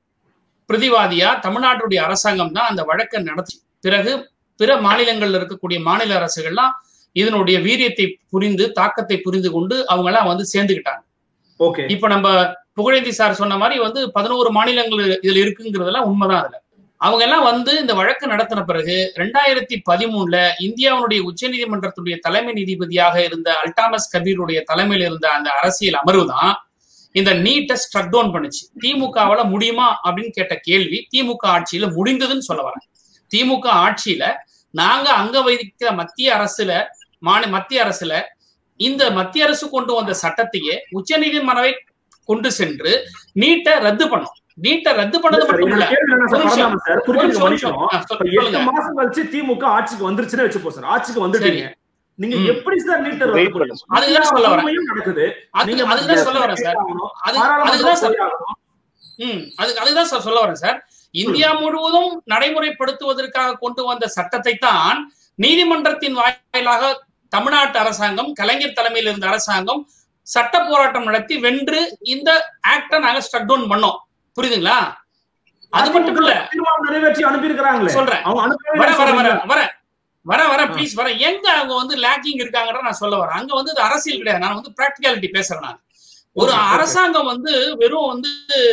பிரதிவாதியா தமிழ்நாட்டுடைய அரசாங்கம் தான் அந்த வழக்கை நடத்தி பிறகு பிற மாநிலங்கள்ல இருக்கக்கூடிய மாநில அரசுகள்லாம் இதனுடைய வீரியத்தை புரிந்து தாக்கத்தை புரிந்து கொண்டு அவங்க எல்லாம் வந்து சேர்ந்துக்கிட்டாங்க ஓகே இப்ப நம்ம புகழேந்தி சார் சொன்ன மாதிரி வந்து பதினோரு மாநிலங்கள் இதுல இருக்குங்கிறதெல்லாம் உண்மைதான் அதுல அவங்க எல்லாம் வந்து இந்த வழக்கு நடத்தின பிறகு ரெண்டாயிரத்தி பதிமூணுல இந்தியாவுடைய உச்சநீதிமன்றத்துடைய தலைமை நீதிபதியாக இருந்த அல்டாமஸ் கபீருடைய தலைமையில் இருந்த அந்த அரசியல் அமர்வு தான் இந்த நீட்டை ஸ்ட்ரக் டவுன் பண்ணுச்சு திமுகவால முடியுமா அப்படின்னு கேட்ட கேள்வி திமுக ஆட்சியில முடிந்ததுன்னு சொல்ல வரேன் திமுக ஆட்சியில நாங்க அங்க வைக்கிற மத்திய அரசுல மாநில மத்திய அரசுல இந்த மத்திய அரசு கொண்டு வந்த சட்டத்தையே உச்சநீதிமன்றவை கொண்டு சென்று நீட்டை ரத்து பண்ணோம் நீட்டை ரத்து பண்ணது சார், மட்டும் இல்ல என்னோட கேள்வி என்னன்னா சார், ஒரு நிமிஷம். பரவாயில்ல சார், ஒரு குறுக்கிட்டு நிமிஷம், ஒரு நிமிஷம். மன்னிக்கணும். ஆ, சொல்- இப்ப எட்டு சொல்லுங்க மாசம் கழிச்சு திமுக ஆட்சிக்கு வந்துருச்சுன்னு வச்சுப்போம் சார் ஆட்சிக்கு வந்துட்டீங்க நீங்க ம். எப்படி சார் நீட்டை ரத்து Wait பண்ணுவீங்க? அதுதான் சொல்ல வரேன். உண்மையும் நடக்குது அது நீங்க அதுதான் சொல்ல வரேன் சார் ஆகணும். அது பாராளுமன்றம் அதுதான் சார் போய் ஆகணும். ம் அதுக்கு அதுதான் சார் சொல்ல வரேன் சார் இந்தியா முழுவதும் நடைமுறைப்படுத்துவதற்காக கொண்டு வந்த சட்டத்தை தான் நீதிமன்றத்தின் வாயிலாக தமிழ்நாட்டு அரசாங்கம் கலைஞர் தலைமையில் இருந்த அரசாங்கம் சட்ட போராட்டம் நடத்தி வென்று இந்த ஆக்டை நாங்க ஸ்ட்ரக் டவுன் பண்ணோம் புரியுதுங்களா அது மட்டும் இல்ல தீர்மானம் நிறைவேற்றி அனுப்பியிருக்கிறாங்களே சொல்றேன் அவங்க அனுப்பவே வர வர வர சொல்றீங்க. வர வர வர ப்ளீஸ் வர எங்க அவங்க வந்து லேக்கிங் இருக்காங்கன்ற நான் சொல்ல வரேன் அங்க வந்து இது அரசியல் கிடையாது நான் வந்து பிராக்டிகாலிட்டி பேசுறேன் நான் ஒரு Okay, okay. அரசாங்கம் வந்து வெறும் வந்து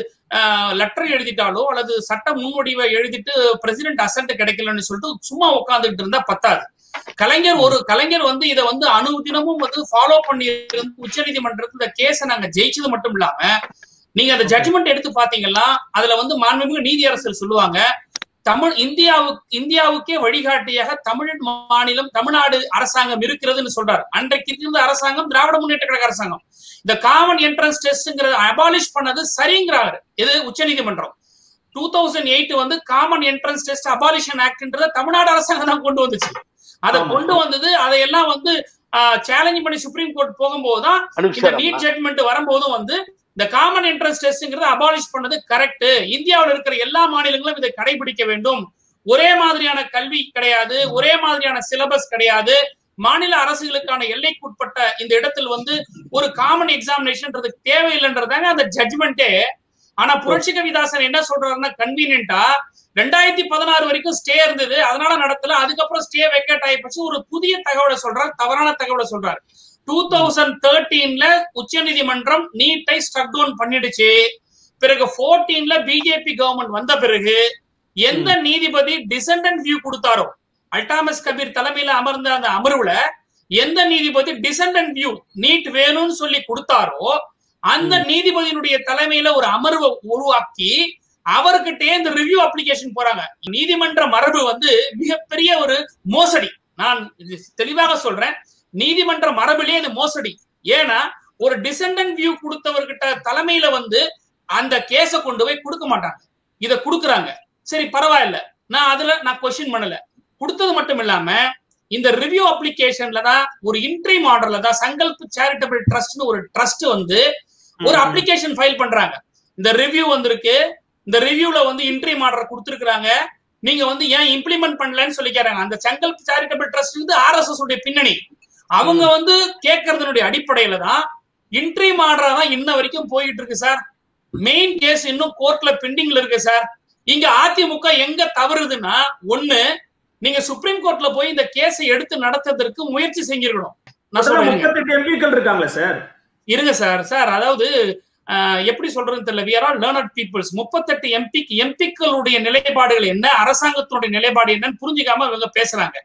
லெட்டர் எழுதிட்டாலோ அல்லது சட்ட முன்வடிவை எழுதிட்டு பிரசிடென்ட் அசன்ட் கிடைக்கலன்னு சொல்லிட்டு சும்மா உட்கார்ந்துட்டு இருந்தா பத்தாது கலைஞர் ஒரு கலைஞர் வந்து இதை வந்து அனுதினமும் வந்து ஃபாலோ பண்ணி இருந்து உச்சநீதிமன்றத்துல இந்த கேஸை நாங்க ஜெயிச்சது மட்டும் இல்லாம நீங்க அந்த ஜட்ஜ்மெண்ட் எடுத்து பாத்தீங்கன்னா அதுல வந்து மாண்புமிகு நீதியரசர் சொல்லுவாங்க தமிழ் இந்தியாவுக்கு இந்தியாவுக்கே வழிகாட்டியாக தமிழ் மாநிலம் தமிழ்நாடு அரசாங்கம் இருக்கிறதுன்னு சொல்றாரு அன்றைக்கு இருந்த அரசாங்கம் திராவிட முன்னேற்ற கழக அரசாங்கம் இந்த காமன் என்ட்ரன்ஸ் டெஸ்ட்ங்கிறத அபாலிஷ் பண்ணது சரிங்கிறாரு இது உச்சநீதிமன்றம் டூ தௌசண்ட் எயிட் வந்து காமன் என்ட்ரன்ஸ் டெஸ்ட் அபாலிஷன் ஆக்ட்ன்றத தமிழ்நாடு அரசாங்கம் தான் கொண்டு வந்துச்சு அதை ஆமா. கொண்டு வந்தது அதையெல்லாம் வந்து சேலஞ்ச் பண்ணி சுப்ரீம் கோர்ட் போகும்போது தான் இந்த அனுப்பிச்சாரம்மா. நீட் ஜட்மெண்ட் வரும்போதும் வந்து இந்த காமன் என்ட்ரன்ஸ் டெஸ்ட்ங்கிறத அபாலிஷ் பண்ணது கரெக்ட் இந்தியாவில் இருக்கிற எல்லா மாநிலங்களும் இதை கடைபிடிக்க வேண்டும் ஒரே மாதிரியான கல்வி கிடையாது ஒரே மாதிரியான சிலபஸ் கிடையாது மாநில அரசுகளுக்கான எல்லைக்குட்பட்ட இந்த இடத்தில் வந்து ஒரு காமன் எக்ஸாமினேஷன்ன்றது தேவையில்லைன்றதாங்க அந்த ஜட்மெண்ட்டே ஆனா புரட்சி கவிதாசன் என்ன சொல்றாருன்னா கன்வீனியன்ட்டா ரெண்டாயிரத்தி பதினாறு வரைக்கும் ஸ்டே இருந்தது அதனால நடத்தல அதுக்கப்புறம் ஸ்டே வெக்கேட் ஆகி போச்சு ஒரு புதிய தகவலை சொல்றாரு தவறான தகவலை சொல்றாரு டூ தௌசண்ட் தேர்ட்டீன்ல உச்ச நீதிமன்றம் நீட்டை ஸ்ட்ரக் டவுன் பண்ணிடுச்சு பிறகு போர்டீன்ல பிஜேபி கவர்மெண்ட் வந்த பிறகு எந்த நீதிபதி டிசெண்டன்ட் வியூ கொடுத்தாரோ அல்டாமஸ் கபீர் தலைமையில அமர்ந்த அந்த அமர்வுல எந்த நீதிபதி டிசெண்டன்ட் வியூ நீட் வேணும்னு சொல்லி கொடுத்தாரோ அந்த நீதிபதியினுடைய தலைமையில ஒரு அமர்வை உருவாக்கி அவர்கிட்டயே இந்த ரிவ்யூ அப்ளிகேஷன் போறாங்க நீதிமன்ற மரபு வந்து மிகப்பெரிய ஒரு மோசடி நான் இது தெளிவாக சொல்றேன் நீதிமன்ற மரபிலே இது மோசடி ஏன்னா ஒரு டிசெண்டன்ட் வியூ கொடுத்தவர்கிட்ட தலைமையில வந்து அந்த கேஸ கொண்டு போய் கொடுக்க மாட்டாங்க இத கொடுக்குறாங்க சரி பரவாயில்ல நான் அதுல நான் கொஸ்டின் பண்ணல கொடுத்தது மட்டும் இல்லாம இந்த ரிவ்யூ அப்ளிகேஷன்ல தான் ஒரு இன்ட்ரி மாடல்ல தான் சங்கல்ப் சேரிட்டபிள் ட்ரஸ்ட்னு ஒரு ட்ரஸ்ட் வந்து ஒரு அப்ளிகேஷன் ஃபைல் பண்றாங்க இந்த ரிவ்யூ வந்திருக்கு இந்த ரிவ்யூல வந்து இன்ட்ரி மாடல் கொடுத்துருக்காங்க நீங்க வந்து ஏன் இம்ப்ளிமெண்ட் பண்ணலன்னு சொல்லி கேட்றாங்க அந்த சங்கல்ப் சேரிட்டபிள் ட்ரஸ்ட் வந்து ஆர்எஸ்எஸ் உடைய பின்னணி அவங்க வந்து கேட்கறதுனுடைய அடிப்படையில தான் இன்ட்ரி மாடரா தான் இன்ன வரைக்கும் போயிட்டு இருக்கு சார் மெயின் கேஸ் இன்னும் கோர்ட்ல பெண்டிங்ல இருக்கு சார் இங்க அதிமுக எங்க தவறுதுன்னா ஒண்ணு நீங்க சுப்ரீம் கோர்ட்ல போய் இந்த கேஸை எடுத்து நடத்துறதுக்கு முயற்சி செஞ்சிருக்கணும் நான் சொல்றேன் முப்பத்தெட்டு எம்பிக்கள் இருக்காங்களே சார் இருங்க சார் சார் அதாவது அஹ், எப்படி சொல்றதுன்னு தெரியல விஆர் ஆல் லேர்னட் பீப்புள்ஸ் முப்பத்தெட்டு எம்பி எம்பிக்களுடைய நிலைப்பாடுகள் என்ன அரசாங்கத்தினுடைய நிலைப்பாடு என்னன்னு புரிஞ்சுக்காம இவங்க பேசுறாங்க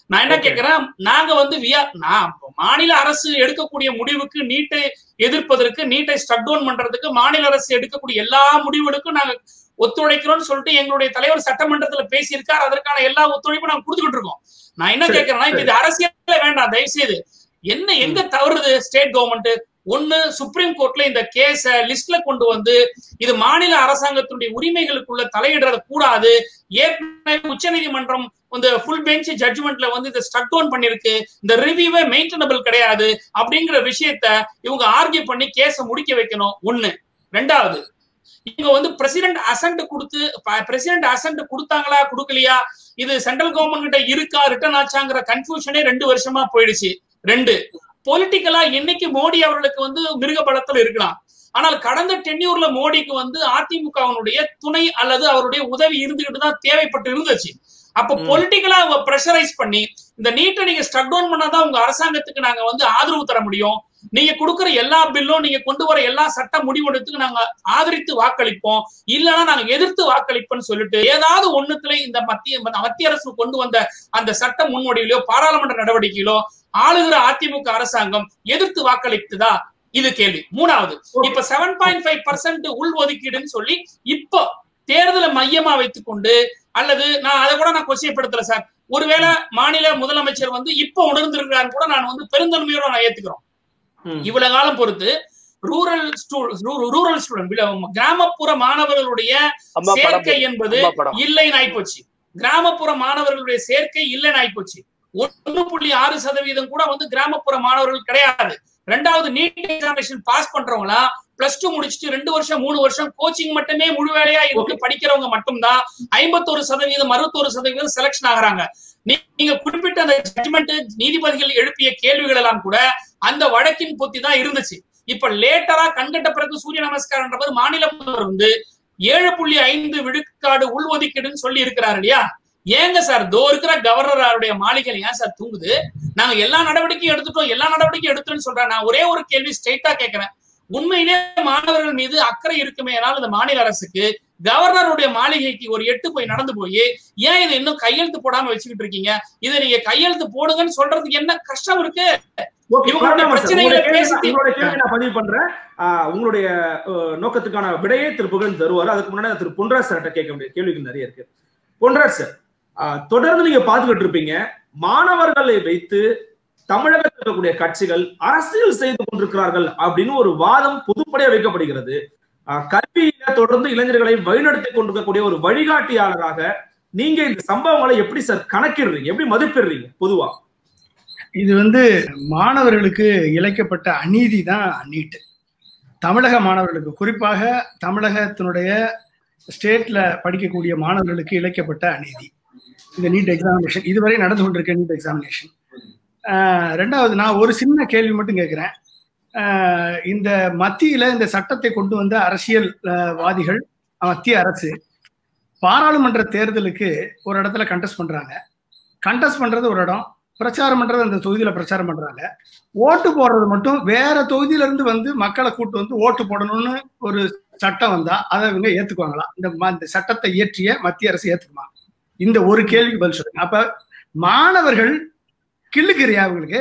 நான் என்ன Okay. கேக்குறேன் நாங்க வந்து we are- நான் மாநில அரசு எடுக்கக்கூடிய முடிவுக்கு நீட்டை எதிர்ப்பதற்கு நீட்டை ஸ்டக் டவுன் பண்றதுக்கு மாநில அரசு எடுக்கக்கூடிய எல்லா முடிவுகளுக்கும் நாங்க ஒத்துழைக்கிறோம்னு சொல்லிட்டு எங்களுடைய தலைவர் சட்டமன்றத்துல பேசியிருக்கார் அதற்கான எல்லா ஒத்துழைப்பும் நாங்க கொடுத்துக்கிட்டு இருக்கோம் நான் என்ன சரி, கேட்கறேன்னா இப்ப இது அரசியலே வேண்டாம் தயவு செய்து என்ன எங்க தவறுது ஸ்டேட் கவர்மெண்ட் ஒண்ணு சுப்ரீம் கோர்ட்ல இந்த கேஸ லிஸ்ட்ல கொண்டு வந்து இது மாநில அரசாங்கத்தினுடைய உரிமைகளுக்குள்ள தலையிடுறத கூடாது ஏற்கனவே உச்சநீதிமன்றம் இந்த ஃபுல் பெஞ்ச் ஜட்ஜ்மெண்ட்ல வந்து இதை ஸ்டக் டவுன் பண்ணிருக்கு இந்த ரிவ்யூவே மெயின்டெனபிள் கிடையாது அப்படிங்கிற விஷயத்த இவங்க ஆர்கியூ பண்ணி கேஸ முடிக்க வைக்கணும் ஒண்ணு ரெண்டாவது இவங்க வந்து பிரசிடென்ட் அசன்ட் கொடுத்து பிரசிடென்ட் அசன்ட் கொடுத்தாங்களா கொடுக்கலையா இது சென்ட்ரல் கவர்மெண்ட் கிட்ட இருக்கா ரிட்டர்ன் ஆச்சாங்கிற கன்ஃபியூஷனே ரெண்டு வருஷமா போயிடுச்சு ரெண்டு பொலிட்டிக்கலா என்னைக்கு மோடி அவர்களுக்கு வந்து மிருக பலத்தில் இருக்கலாம் ஆனால் கடந்த டென்யூர்ல மோடிக்கு வந்து அதிமுகவினுடைய துணை அல்லது அவருடைய உதவி இருந்துகிட்டு தான் தேவைப்பட்டு இருந்துச்சு அப்ப ம். பொலிட்டிக்கலா அவங்க ப்ரெஷரைஸ் பண்ணி இந்த நீட்டை நீங்க ஸ்டக் டவுன் பண்ணாதான் உங்க அரசாங்கத்துக்கு நாங்க வந்து ஆதரவு தர முடியும் நீங்க கொடுக்குற எல்லா பில்லும் நீங்க கொண்டு வர எல்லா சட்ட முடிவெடுத்துக்கு நாங்க ஆதரித்து வாக்களிப்போம் இல்லைன்னா நாங்க எதிர்த்து வாக்களிப்போம்னு சொல்லிட்டு ஏதாவது ஒண்ணுத்துல இந்த மத்திய மத்திய அரசு கொண்டு வந்த அந்த சட்ட முன்வடிவிலோ பாராளுமன்ற நடவடிக்கையிலோ ஆளுகிற அதிமுக அரசாங்கம் எதிர்த்து வாக்களித்துதா இது கேள்வி மூணாவது இப்ப செவன் பாயிண்ட் ஃபைவ் பர்சன்ட் உள் ஒதுக்கீடுன்னு சொல்லி இப்போ தேர்தலை மையமா வைத்துக்கொண்டு அல்லது நான் அதை கூட நான் கொச்சைப்படுத்தல சார் ஒருவேளை மாநில முதலமைச்சர் வந்து இப்போ உணர்ந்திருக்கிறான்னு கூட நான் வந்து பெருந்தன்மையோட நான் ஏத்துக்கிறோம் ம். இவ்வளவு காலம் பொறுத்து ரூரல் ரூரல் ஸ்டூடெண்ட் கிராமப்புற மாணவர்களுடைய அம்மா படம் சேர்க்கை என்பது அம்மா படம் இல்லைன்னு ஆயிப்போச்சு கிராமப்புற மாணவர்களுடைய சேர்க்கை இல்லைன்னு ஆயிப்போச்சு ஒண்ணு புள்ளி ஆறு சதவீதம் கூட வந்து கிராமப்புற மாணவர்கள் கிடையாது ரெண்டாவது நீட் எக்ஸாமினேஷன் பாஸ் பண்றவங்களா பிளஸ் டூ முடிச்சுட்டு ரெண்டு வருஷம் மூணு வருஷம் கோச்சிங் மட்டுமே முழு வேலையா இருந்து படிக்கிறவங்க மட்டும்தான் ஐம்பத்தோரு சதவீதம் அறுபத்தோரு சதவீதம் செலக்ஷன் ஆகுறாங்க நீ- நீங்க குறிப்பிட்ட அந்த ஜட்மெண்ட் நீதிபதிகள் எழுப்பிய கேள்விகள் எல்லாம் கூட அந்த வழக்கின் பொத்தி தான் இருந்துச்சு இப்ப லேட்டரா கண்கட்ட பிறகு சூரிய நமஸ்காரன்ற மாநில முதல்வர் வந்து ஏழு புள்ளி ஐந்து விழுக்காடு உள்ஒதுக்கீடுன்னு சொல்லி இருக்கிறாரு இல்லையா ஏங்க சார் தோ இருக்கிற கவர்னருடைய மாளிகையில ஏன் சார் தூங்குது நாங்க எல்லா நடவடிக்கையும் எடுத்துட்டோம் எல்லா நடவடிக்கையும் எடுத்துன்னு சொல்றேன் நான் ஒரே ஒரு கேள்வி ஸ்ட்ரைட்டா கேட்கிறேன் உண்மையிலே மாணவர்கள் மீது அக்கறை இருக்குமே ஆனால் இந்த மாநில அரசுக்கு கவர்னருடைய மாளிகைக்கு ஒரு எட்டு போய் நடந்து போய் ஏன் இதை இன்னும் கையெழுத்து போடாம வச்சுக்கிட்டு இருக்கீங்க இதை நீங்க கையெழுத்து போடுங்கன்னு சொல்றதுக்கு என்ன கஷ்டம் இருக்கு Okay, இவங்களுடைய பரவாயில்ல சார். பிரச்சனைகளை உங்களுடைய கேள்வி பேசி நான் உங்களுடைய கேள்வி நான் பதிவு பண்றேன் ஆஹ், உங்களுடைய அஹ், நோக்கத்துக்கான விடையை திரு புகழ் தருவார் அதுக்கு முன்னாடி திரு பொன்ராஜ் சார்ட்ட கேட்க வேண்டிய கேள்விகள் நிறைய இருக்கு பொன்ராஜ் சார் ஆஹ், தொடர்ந்து நீங்க பாத்துக்கிட்டு இருப்பீங்க மாணவர்களை வைத்து தமிழகத்தில் இருக்கக்கூடிய கட்சிகள் அரசியல் செய்து கொண்டிருக்கிறார்கள் அப்படின்னு ஒரு வாதம் பொதுப்படையா வைக்கப்படுகிறது ஆஹ், கல்வியில தொடர்ந்து இளைஞர்களை வழிநடத்தி கொண்டிருக்கக்கூடிய ஒரு வழிகாட்டியாளராக நீங்க இந்த சம்பவங்களை எப்படி சார் கணக்கிடுறீங்க எப்படி மதிப்பிடுறீங்க பொதுவா இது வந்து மாணவர்களுக்கு இழைக்கப்பட்ட அநீதி தான் நீட் தமிழக மாணவர்களுக்கு குறிப்பாக தமிழகத்தினுடைய ஸ்டேட்ல படிக்கக்கூடிய மாணவர்களுக்கு இழைக்கப்பட்ட அநீதி இந்த நீட் எக்ஸாமினேஷன் இதுவரை நடந்து கொண்டிருக்க நீட் எக்ஸாமினேஷன் ரெண்டாவது நான் ஒரு சின்ன கேள்வி மட்டும் கேட்கிறேன் ஆஹ் இந்த மத்தியில இந்த சட்டத்தை கொண்டு வந்த அரசியல் ஆஹ் வாதிகள் மத்திய அரசு பாராளுமன்ற தேர்தலுக்கு ஒரு இடத்துல கண்டெஸ்ட் பண்றாங்க கண்டெஸ்ட் பண்றது ஒரு இடம் பிரச்சாரம் பண்றது அந்த தொகுதியில பிரச்சாரம் பண்றாங்க ஓட்டு போடுறது மட்டும் வேற தொகுதியில இருந்து வந்து மக்களை கூட்டு வந்து ஓட்டு போடணும்னு ஒரு சட்டம் வந்தா அதை இவங்க ஏத்துக்குவாங்களா இந்த ம- இந்த சட்டத்தை இயற்றிய மத்திய அரசு ஏத்துக்குமா இந்த ஒரு கேள்விக்கு பதில் சொல்லுங்க அப்ப மாணவர்கள் கிள்ளுக்கிறியா அவங்களுக்கு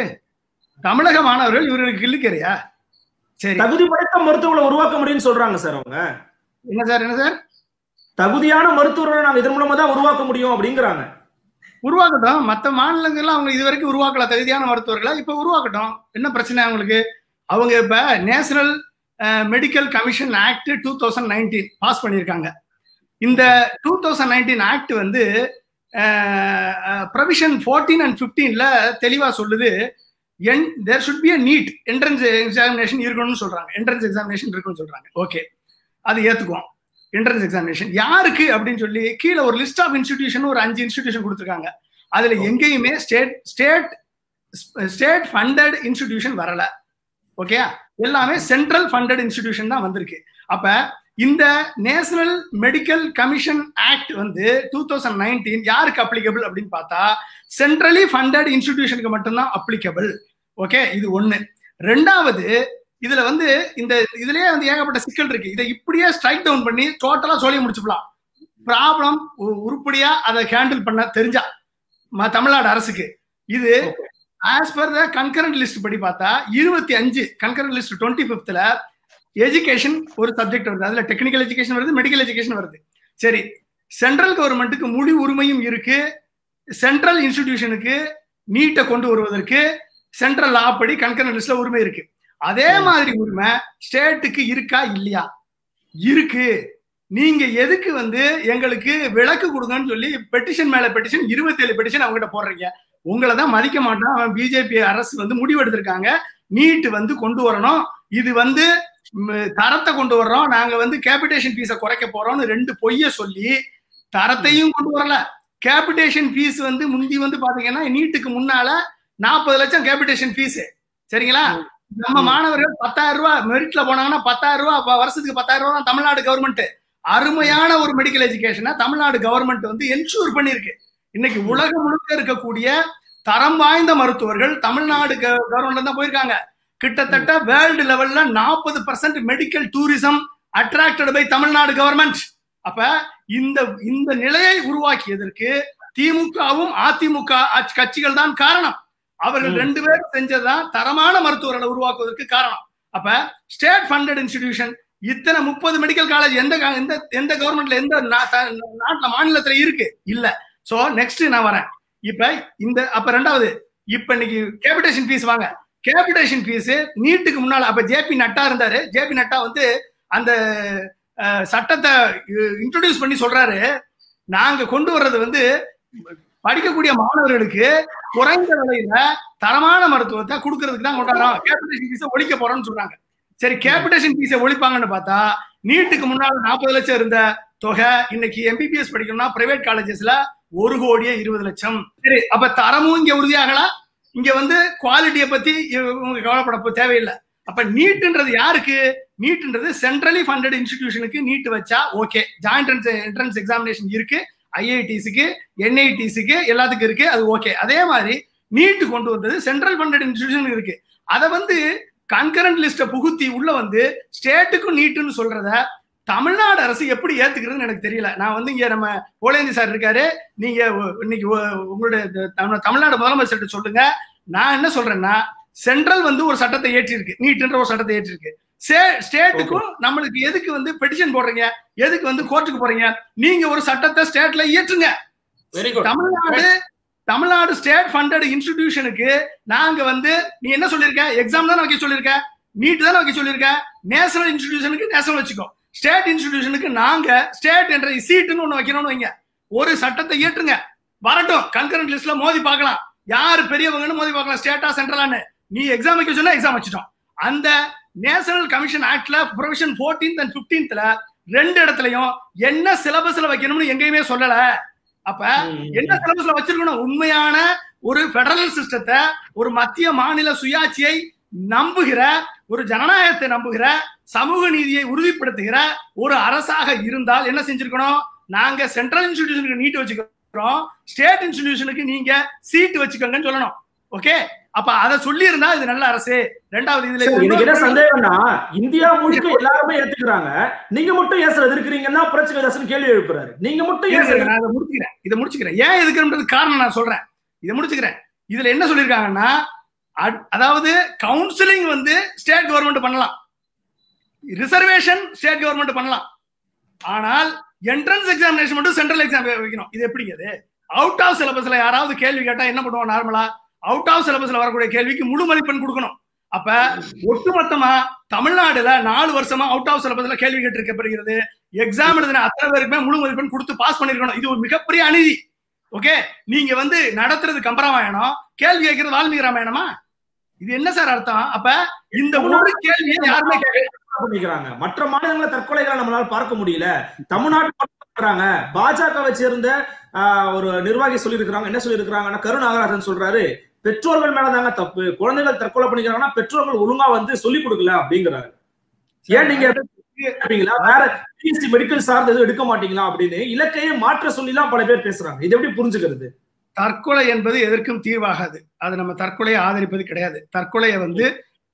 தமிழக மாணவர்கள் இவர்களுக்கு கிள்ளுக்கிறியா சரி தகுதி படைத்த மருத்துவங்களை உருவாக்க முடியும்னு சொல்றாங்க சார் அவங்க என்ன சார் என்ன சார் தகுதியான மருத்துவர்களை நாங்க இதன் மூலமா தான் உருவாக்க முடியும் அப்படிங்கிறாங்க உருவாக்கட்டும் மற்ற மாநிலங்கள்ல அவங்க இது வரைக்கும் உருவாக்கல தகுதியான மருத்துவர்களை இப்ப உருவாக்கட்டும் என்ன பிரச்சனை அவங்களுக்கு அவங்க இப்ப national medical commission act two thousand nineteen pass பண்ணியிருக்காங்க இந்த டூ தௌசண்ட் நைன்டீன் ஆக்ட் வந்து ப்ரொவிஷன் ஃபோர்டீன் அண்ட் ஃபிஃப்டீன்ல தெளிவா சொல்லுது and there should be a NEET entrance examination இருக்கணும்னு சொல்றாங்க என்ட்ரன்ஸ் எக்ஸாமினேஷன் இருக்குன்னு சொல்றாங்க ஓகே அது ஏத்துக்குவோம் என்ட்ரன்ஸ் எக்ஸாமினேஷன் யாருக்கு அப்படின்னு சொல்லி கீழே ஒரு லிஸ்ட் ஆஃப் இன்ஸ்டிடியூஷன் ஒரு அஞ்சு இன்ஸ்டிடியூஷன் கொடுத்துருக்காங்க அதுல எங்கேயுமே state state state funded institution வரல ஓகே எல்லாமே சென்ட்ரல் ஃபண்டட் இன்ஸ்டிடியூஷன் தான் வந்திருக்கு அப்ப இந்த நேஷனல் மெடிக்கல் கமிஷன் ஆக்ட் வந்து டூ தௌசண்ட் நைன்டீன் யாருக்கு அப்ளிகபிள் அப்படின்னு பார்த்தா சென்ட்ரலி ஃபண்டட் இன்ஸ்டிடியூஷனுக்கு மட்டும்தான் அப்ளிகபிள் ஓகே இது ஒண்ணு ரெண்டாவது இதுல வந்து இந்த இதுலயே வந்து ஏகப்பட்ட சிக்கல் இருக்கு இதை இப்படியே ஸ்ட்ரைக் டவுன் பண்ணி டோட்டலா சொல்லி முடிச்சுக்கலாம் ப்ராப்ளம் உருப்படியா அதை ஹேண்டில் பண்ண தெரிஞ்சா ம- தமிழ்நாடு அரசுக்கு இது as per the concurrent list படி பார்த்தா இருபத்தி அஞ்சு கன்கரண்ட் லிஸ்ட் டுவெண்ட்டி ஃபிஃப்த்ல எஜுகேஷன் ஒரு சப்ஜெக்ட் வருது அதுல டெக்னிக்கல் எஜுகேஷன் வருது மெடிக்கல் எஜுகேஷன் வருது சரி சென்ட்ரல் கவர்மெண்ட்டுக்கு முழு உரிமையும் இருக்கு சென்ட்ரல் இன்ஸ்டிடியூஷனுக்கு நீட்டை கொண்டு வருவதற்கு சென்ட்ரல் லா படி கன்கரண்ட் லிஸ்ட்ல உரிமை இருக்கு அதே மாதிரி உரிமை ஸ்டேட்டுக்கு இருக்கா இல்லையா இருக்கு நீங்க எதுக்கு வந்து எங்களுக்கு விளக்கு கொடுங்கன்னு சொல்லி பெட்டிஷன் மேல பெட்டிஷன் இருபத்தி ஏழு பெட்டிஷன் அவங்ககிட்ட போடுறீங்க உங்களை தான் மதிக்க மாட்டான் அவன் பிஜேபி அரசு வந்து முடிவெடுத்திருக்காங்க நீட் வந்து கொண்டு வரணும் இது வந்து ம், தரத்தை கொண்டு வர்றோம் நாங்க வந்து கேபிடேஷன் ஃபீஸை குறைக்க போறோம்னு ரெண்டு பொய்ய சொல்லி தரத்தையும் கொண்டு வரல கேபிடேஷன் ஃபீஸ் வந்து முந்தி வந்து பாத்தீங்கன்னா நீட்டுக்கு முன்னால நாற்பது லட்சம் கேபிடேஷன் ஃபீஸ் சரிங்களா நம்ம மாணவர்கள் பத்தாயிரம் ரூபாய் மெரிட்ல போனாங்கன்னா பத்தாயிரம் ரூபாய் அப்ப வருஷத்துக்கு பத்தாயிரம் ரூபாய் தான் தமிழ்நாடு கவர்மெண்ட் அருமையான ஒரு மெடிக்கல் எஜுகேஷனை தமிழ்நாடு கவர்மெண்ட் வந்து என்ஷூர் பண்ணிருக்கு இன்னைக்கு உலகம் முழுக்க இருக்கக்கூடிய தரம் வாய்ந்த மருத்துவர்கள் தமிழ்நாடு கவர்மெண்ட்ல தான் போயிருக்காங்க கிட்டத்தட்ட வேர்ல்டு லெவல்ல நாற்பது percent medical tourism attracted by Tamil Nadu government அப்ப இந்த இந்த நிலையை உருவாக்கியதற்கு திமுகவும் அதிமுக அச்- கட்சிகள் தான் காரணம் அவர்கள் ம். ரெண்டு பேரும் செஞ்சதுதான் தரமான மருத்துவர்களை உருவாக்குவதற்கு காரணம் அப்ப ஸ்டேட் ஃபண்டட் இன்ஸ்டிடியூஷன் இத்தனை முப்பது மெடிக்கல் காலேஜ் எந்த க- எந்த எந்த கவர்மெண்ட்ல எந்த நா- த- நாட்டுல மாநிலத்துல இருக்கு இல்ல சோ நெக்ஸ்ட் நான் வரேன் இப்ப இந்த அப்ப ரெண்டாவது இப்ப இன்னைக்கு கேபிடேஷன் ஃபீஸ் வாங்க கேபிடேஷன் ஃபீஸ் நீட்டுக்கு முன்னால அப்ப ஜேபி நட்டா இருந்தாரு ஜேபி நட்டா வந்து அந்த அஹ், சட்டத்தை இன்ட்ரோடியூஸ் பண்ணி சொல்றாரு நாங்க கொண்டு வர்றது வந்து படிக்கக்கூடிய மாணவர்களுக்கு குறைந்த விலையில தரமான மருத்துவத்தை கொடுக்கறதுக்கு தான் கொண்டாடுறோம் கேபிடேஷன் ஃபீஸை ஒழிக்க போறோம்னு சொல்றாங்க சரி கேபிடேஷன் ஃபீஸை ஒழிப்பாங்கன்னு பார்த்தா நீட்டுக்கு முன்னால நாற்பது லட்சம் இருந்த தொகை இன்னைக்கு எம்பிபிஎஸ் படிக்கணும்னா பிரைவேட் காலேஜஸ்ல ஒரு கோடியே இருபது லட்சம் சரி அப்ப தரமும் இங்க உறுதியாகலாம் இங்க வந்து குவாலிட்டியை பத்தி இவங்க கவலைப்பட போ- தேவையில்லை அப்ப நீட்ன்றது யாருக்கு நீட்ன்றது சென்ட்ரலி ஃபண்டட் இன்ஸ்டிடியூஷனுக்கு நீட் வச்சா ஓகே ஜாயிண்ட் என்ட்ரன்ஸ் எக்ஸாமினேஷன் இருக்கு ஐஐடிஸுக்கு என்ஐடிஸுக்கு எல்லாத்துக்கும் இருக்கு அது ஓகே அதே மாதிரி நீட் கொண்டு வந்தது சென்ட்ரல் ஃபண்டட் இன்ஸ்டிடியூஷன் இருக்கு அதை வந்து கன்கரண்ட் லிஸ்ட புகுத்தி உள்ள வந்து ஸ்டேட்டுக்கும் நீட்டுன்னு சொல்றத தமிழ்நாடு அரசு எப்படி ஏத்துக்கிறதுன்னு எனக்கு தெரியல நான் வந்து இங்க நம்ம கோலேந்தி சார் இருக்காரு நீங்க ஒ- இன்னைக்கு ஒ- உங்களுடைய இந்த தமிழ்- தமிழ்நாடு முதலமைச்சர்கிட்ட சொல்லுங்க நான் என்ன சொல்றேன்னா சென்ட்ரல் வந்து ஒரு சட்டத்தை ஏற்றிருக்கு நீட்ன்ற ஒரு சட்டத்தை ஏற்றிருக்கு சே- ஸ்டேட்டுக்கும் நம்மளுக்கு எதுக்கு வந்து பெட்டிஷன் போடுறீங்க எதுக்கு வந்து கோர்ட்டுக்கு போறீங்க நீங்க ஒரு சட்டத்தை ஸ்டேட்ல இயற்றுங்க very good Tamil Nadu Tamil Nadu state funded இன்ஸ்டிடியூஷனுக்கு நாங்க வந்து நீ என்ன சொல்லிருக்க எக்ஸாம் தானே வைக்க சொல்லிருக்க நீட் தானே வைக்க சொல்லிருக்க நேஷனல் இன்ஸ்டிடியூஷனுக்கு நேஷனல் வச்சுக்கோ ஸ்டேட் இன்ஸ்டிடியூஷனுக்கு நாங்க ஸ்டேட் என்ற சீட்டுன்னு ஒண்ணு வைக்கணும்னு வைங்க ஒரு சட்டத்தை இயற்றுங்க வரட்டும் கன்கரண்ட் லிஸ்ட்ல மோதி பார்க்கலாம் யாரு பெரியவங்கன்னு மோதி பார்க்கலாம் ஸ்டேட்டா சென்ட்ரலான்னு நீ எக்ஸாம் வைக்க சொன்னா எக்ஸாம் வச்சுட்டோம் அந்த நேஷனல் கமிஷன் ஆக்ட்ல ப்ரொவிஷன் 14th அண்ட் 15thல ரெண்டு இடத்துலயும் என்ன சிலபஸ்ல வைக்கணும்னு எங்கேயுமே சொல்லல அப்ப என்ன சிலபஸ்ல வச்சிருக்கணும் உண்மையான ஒரு பெடரல் சிஸ்டத்தை ஒரு மத்திய மாநில சுயாட்சியை நம்புகிற ஒரு ஜனநாயகத்தை நம்புகிற சமூக நீதியை உறுதிப்படுத்துகிற ஒரு அரசாக இருந்தால் என்ன செஞ்சிருக்கணும் நாங்க சென்ட்ரல் இன்ஸ்டிடியூஷனுக்கு நீட் வச்சுக்கிறோம் ஸ்டேட் இன்ஸ்டிடியூஷனுக்கு நீங்க சீட் வச்சுக்கோங்கன்னு சொல்லணும் ஓகே அப்ப அதை சொல்லி இருந்தா இது நல்ல அரசு ரெண்டாவது இதுல சரி, எனக்கு என்ன இன்னொரு- சந்தேகம்னா இந்தியா முழுக்க எல்லாருமே ஏத்துக்கிறாங்க நீங்க மட்டும் ஏன் சார் எதிர்க்கிறீங்கன்னா புரட்சிகரசன் கேள்வி எழுப்புறாரு நீங்க மட்டும் ஏன் இருங்க, சார் நான் இதை முடிச்சுக்கிறேன் இதை முடிச்சுக்கிறேன் ஏன் எதுக்குன்றது காரணம் நான் சொல்றேன் இதை முடிச்சுக்கிறேன் இதுல என்ன சொல்லியிருக்காங்கன்னா அட்- அதாவது கவுன்சிலிங் வந்து ஸ்டேட் கவர்மெண்ட் பண்ணலாம் ரிசர்வேஷன் ஸ்டேட் கவர்மெண்ட் பண்ணலாம் ஆனால் என்ட்ரன்ஸ் எக்ஸாமினேஷன் மட்டும் சென்ட்ரல் எக்ஸாம் வைக்கணும் இது எப்படிங்க இது அவுட் ஆஃப் சிலபஸ்ல யாராவது கேள்வி கேட்டா என்ன பண்ணுவோம் நார்மலா அவுட் ஆஃப் சிலபஸ்ல வரக்கூடிய கேள்விக்கு முழு மதிப்பெண் கொடுக்கணும் அப்ப ஒட்டுமொத்தமா தமிழ்நாடுல நாலு வருஷமா அவுட் ஆஃப் சிலபஸ்ல கேள்வி கேட்டிருக்கப்படுகிறது எக்ஸாம் எழுதின அத்தனை பேருக்குமே முழு மதிப்பெண் கொடுத்து பாஸ் பண்ணிருக்கணும் இது ஒரு மிகப்பெரிய அநீதி ஓகே நீங்க வந்து நடத்துறது கம்பராமாயணம் கேள்வி கேட்கறது வால்மீகி ராமாயணமா இது என்ன சார் அர்த்தம் அப்ப இந்த ஒரு கேள்வியை யாருமே கேட்க பண்ணிக்கிறாங்க மற்ற மாநிலங்கள தற்கொலைகளை நம்மளால பார்க்க முடியல தமிழ்நாட்டு பண்றாங்க பாஜகவை சேர்ந்த ஆஹ், ஒரு நிர்வாகி சொல்லியிருக்கிறாங்க என்ன சொல்லியிருக்கிறாங்கன்னா கரு நாகராஜன் சொல்றாரு பெற்றோர்கள் மேலதாங்க தப்பு குழந்தைகள் தற்கொலை பண்ணிக்கிறாங்கன்னா பெற்றோர்கள் ஒழுங்கா வந்து சொல்லி கொடுக்கல அப்படிங்கிறாரு ஏன் நீங்க எடுப்பீங்களா வேற பிஎஸ்சி மெடிக்கல் சார்ந்த எதுவும் எடுக்க மாட்டீங்களா அப்படின்னு இலக்கையே மாற்ற சொல்லிலாம் பல பேர் பேசுறாங்க இது எப்படி புரிஞ்சுக்கிறது தற்கொலை என்பது எதற்கும் தீர்வாகாது அது நம்ம தற்கொலையை ஆதரிப்பது கிடையாது தற்கொலையை வந்து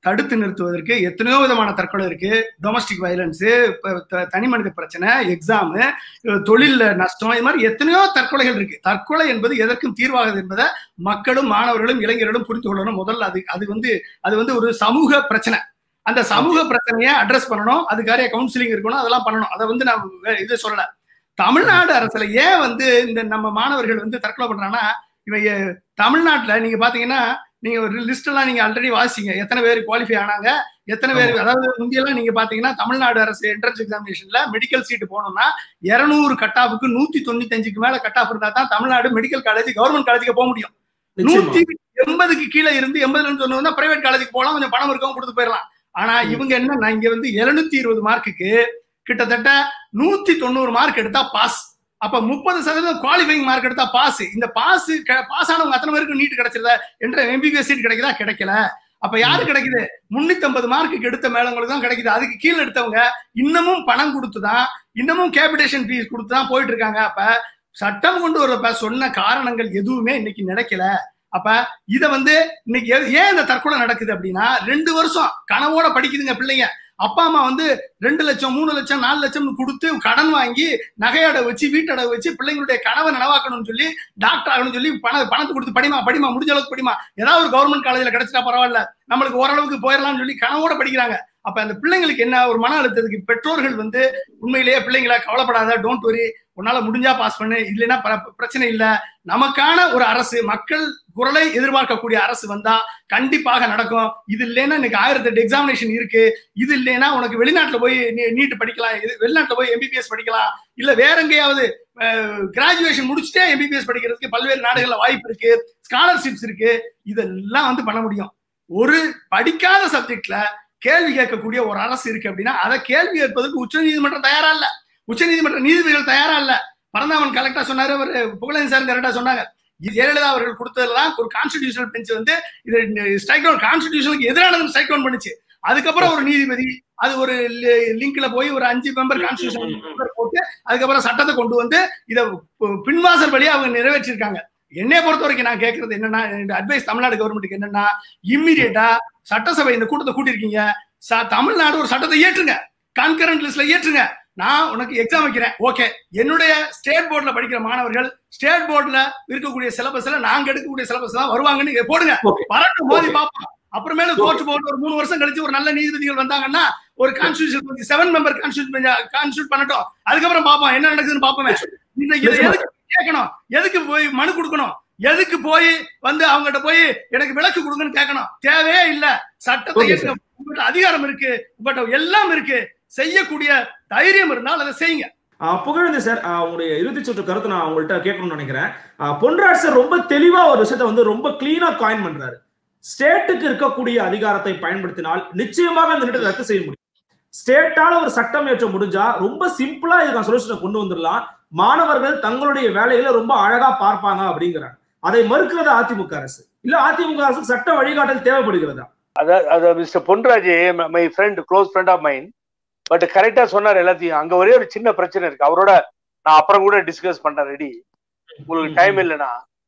தடுத்து நிறுத்துவதற்கு எத்தனையோ விதமான தற்கொலை இருக்கு டொமஸ்டிக் வயலன்ஸ் தனி மனித பிரச்சனை எக்ஸாமு தொழில் நஷ்டம் இது மாதிரி எத்தனையோ தற்கொலைகள் இருக்கு தற்கொலை என்பது எதற்கும் தீர்வாகுது என்பதை மக்களும் மாணவர்களும் இளைஞர்களும் புரிந்து கொள்ளணும் முதல்ல அது அது வந்து அது வந்து ஒரு சமூக பிரச்சனை அந்த சமூக பிரச்சனையை அட்ரஸ் பண்ணணும் அதுக்காரிய கவுன்சிலிங் இருக்கணும் அதெல்லாம் பண்ணணும் அதை வந்து நான் வே- இது சொல்லல தமிழ்நாடு அரசுல ஏன் வந்து இந்த நம்ம மாணவர்கள் வந்து தற்கொலை பண்றாங்கன்னா இவன் எ- தமிழ்நாட்டுல நீங்க பாத்தீங்கன்னா நீங்க ஒரு லிஸ்ட் எல்லாம் நீங்க ஆல்ரெடி வாசிங்க எத்தனை பேர் குவாலிஃபை ஆனாங்க எத்தனை பேர் அதாவது முந்தியெல்லாம் நீங்க பாத்தீங்கன்னா தமிழ்நாடு அரசு என்ட்ரன்ஸ் எக்ஸாமினேஷன்ல மெடிக்கல் சீட் போனோம்னா இருநூறு கட்டாஃபுக்கு நூத்தி தொண்ணூத்தி அஞ்சுக்கு மேல கட்டாஃப் இருந்தா தான் தமிழ்நாடு மெடிக்கல் காலேஜ் கவர்மெண்ட் காலேஜுக்கு போக முடியும் நூத்தி எண்பதுக்கு கீழே இருந்து எண்பதுல இருந்து சொன்னா பிரைவேட் காலேஜுக்கு போகலாம் கொஞ்சம் பணம் இருக்கவும் கொடுத்து போயிடலாம் ஆனா இவங்க என்ன இங்க வந்து எழுநூத்தி இருபது மார்க்குக்கு கிட்டத்தட்ட நூத்தி தொண்ணூறு மார்க் எடுத்தா பாஸ் அப்ப முப்பது சதவீதம் குவாலிஃபைங் மார்க் எடுத்தா பாஸ் இந்த பாஸ் பாஸ் ஆனவங்க அத்தனை பேருக்கு நீட் கிடைச்சிருதா என்ற எம்பிபிஎஸ் சீட் கிடைக்குதா கிடைக்கல அப்ப யாரு கிடைக்குது முன்னூத்தி ஐம்பது மார்க்குக்கு எடுத்த மேலங்களுக்கு தான் கிடைக்குது அதுக்கு கீழே எடுத்தவங்க இன்னமும் பணம் கொடுத்துதான் இன்னமும் கேபிடேஷன் ஃபீஸ் கொடுத்து தான் போயிட்டு இருக்காங்க அப்ப சட்டம் கொண்டு வரப்ப சொன்ன காரணங்கள் எதுவுமே இன்னைக்கு நடக்கல அப்ப இத வந்து இன்னைக்கு எ- ஏன் இந்த தற்கொலை நடக்குது அப்படின்னா ரெண்டு வருஷம் கனவோட படிக்குதுங்க பிள்ளைங்க அப்பா அம்மா வந்து ரெண்டு லட்சம் மூணு லட்சம் நாலு லட்சம்னு கொடுத்து கடன் வாங்கி நகையடை வச்சு வீட்டடை வச்சு பிள்ளைங்களுடைய கனவை நனவாக்கணும்னு சொல்லி டாக்டர் ஆகணும்னு சொல்லி பண பணத்தை கொடுத்து படிமா படிமா முடிஞ்ச அளவுக்கு படிமா ஏதாவது ஒரு கவர்மெண்ட் காலேஜ்ல கிடைச்சிட்டா பரவாயில்ல நம்மளுக்கு ஓரளவுக்கு போயிடலாம்னு சொல்லி கனவோட படிக்கிறாங்க அப்ப அந்த பிள்ளைங்களுக்கு என்ன ஒரு மன அழுத்தத்துக்கு பெற்றோர்கள் வந்து உண்மையிலேயே பிள்ளைங்கள கவலைப்படாத டோன்ட் வரி உன்னால முடிஞ்சா பாஸ் பண்ணு இல்லைன்னா பிர- பிரச்சனை இல்ல நமக்கான ஒரு அரசு மக்கள் குரலை எதிர்பார்க்கக்கூடிய அரசு வந்தா கண்டிப்பாக நடக்கும் இது இல்லைன்னா இன்னைக்கு ஆயிரத்தி எட்டு எக்ஸாமினேஷன் இருக்கு இது இல்லைன்னா உனக்கு வெளிநாட்டுல போய் நீட் படிக்கலாம் இது வெளிநாட்டுல போய் எம்பிபிஎஸ் படிக்கலாம் இல்ல வேற எங்கேயாவது கிராஜுவேஷன் முடிச்சுட்டே எம்பிபிஎஸ் படிக்கிறதுக்கு பல்வேறு நாடுகள்ல வாய்ப்பு இருக்கு ஸ்காலர்ஷிப்ஸ் இருக்கு இதெல்லாம் வந்து பண்ண முடியும் ஒரு படிக்காத சப்ஜெக்ட்ல கேள்வி கேட்கக்கூடிய ஒரு அரசு இருக்கு அப்படின்னா அதை கேள்வி கேட்பதற்கு உச்ச நீதிமன்றம் தயாரா இல்ல உச்ச நீதிமன்ற நீதிபதிகள் தயாரா இல்ல பரந்தாமன் கரெக்டா சொன்னாரு அவர் புகழேந்தி சார் கரெக்டா சொன்னாங்க இது ஜெயலலிதா அவர்கள் கொடுத்ததுலாம் ஒரு கான்ஸ்டிடியூஷனல் பெஞ்ச் வந்து இது ஸ்ட்ரைக் டவுன் கான்ஸ்டிடியூஷனுக்கு எதிரானது ஸ்ட்ரைக் டவுன் பண்ணுச்சு அதுக்கப்புறம் ஒரு நீதிபதி அது ஒரு லிங்க்ல போய் ஒரு அஞ்சு மெம்பர் கான்ஸ்டியூஷன் போட்டு அதுக்கப்புறம் சட்டத்தை கொண்டு வந்து இதை பு- பின்வாசல் வழியா அவங்க நிறைவேற்றிருக்காங்க என்னைய பொறுத்த வரைக்கும் நான் கேட்கறது என்னன்னா அட்வைஸ் தமிழ்நாடு கவர்மெண்ட்டுக்கு என்னன்னா இம்மிடியட்டா சட்டசபை இந்த கூட்டத்தை கூட்டியிருக்கீங்க ச- தமிழ்நாடு ஒரு சட்டத்தை ஏற்றுங்க கன்கரண்ட் லிஸ்ட்ல ஏற்றுங்க நான் உனக்கு எக்ஸாம் வைக்கிறேன் ஓகே என்னுடைய ஸ்டேட் போர்ட்ல படிக்கிற மாணவர்கள் ஸ்டேட் போர்ட்ல இருக்கக்கூடிய சிலபஸ்ல நாங்க எடுக்கக்கூடிய சிலபஸ் தான் வருவாங்கன்னு இங்க போடுங்க Okay. வரட்டும் மோதி பார்ப்போம் அப்புறமேல கோர்ட் போர்டு ஒரு மூணு வருஷம் கழிச்சு ஒரு நல்ல நீதிபதிகள் வந்தாங்கன்னா ஒரு constitution seven member constitute constitute பண்ணட்டும் அதுக்கப்புறம் பார்ப்போம் என்ன நடக்குதுன்னு பார்ப்போமே இந்த இதை நிச்சயமா. எதுக்கு கேட்கணும் எதுக்கு போய் மனு கொடுக்கணும் எதுக்கு போய் வந்து அவங்ககிட்ட போய் எனக்கு விளக்கு கொடுங்கன்னு கேட்கணும் தேவையே இல்ல சட்டத்தை Okay, ஏற்க உங்கள்கிட்ட அதிகாரம் இருக்கு உங்கள்கிட்ட எல்லாம் இருக்கு செய்யக்கூடிய தைரியம் இருந்தால் அதை செய்யுங்க ஆஹ் புகழேந்தி சார் ஆஹ் உங்களுடைய இறுதிச் சுற்று கருத்தை நான் உங்கள்கிட்ட கேட்கணும்னு நினைக்கிறேன் ஆஹ் பொன்ராஜ் சார் ரொம்ப தெளிவா ஒரு விஷயத்தை வந்து ரொம்ப கிளீனா காயின் பண்றாரு ஸ்டேட்டுக்கு இருக்கக்கூடிய அதிகாரத்தை பயன்படுத்தினால் நிச்சயமாக அந்த நிலத்தை ரத்து செய்ய முடியும் ஸ்டேட்டால ஒரு சட்டம் ஏற்ற முடிஞ்சா ரொம்ப சிம்பிளா இதுக்கான சொல்யூஷனை கொண்டு வந்துடலாம் மாணவர்கள் தங்களுடைய வேலைகளை ரொம்ப அழகா பார்ப்பாங்க அப்படிங்கிறாங்க அதை மறுக்கிறது அதிமுக அரசு இல்ல அதிமுக அரசு சட்ட வழிகாட்டல் தேவைப்படுகிறதா அதாவது அது mister Ponraj my friend close friend of mind but கரெக்டா சொன்னார் எல்லாத்தையும் அங்க ஒரே ஒரு சின்ன பிரச்சனை இருக்கு அவரோட நான் அப்புறம் கூட டிஸ்கஸ் பண்றேன் ரெடி உங்களுக்கு டைம் இல்லைன்னா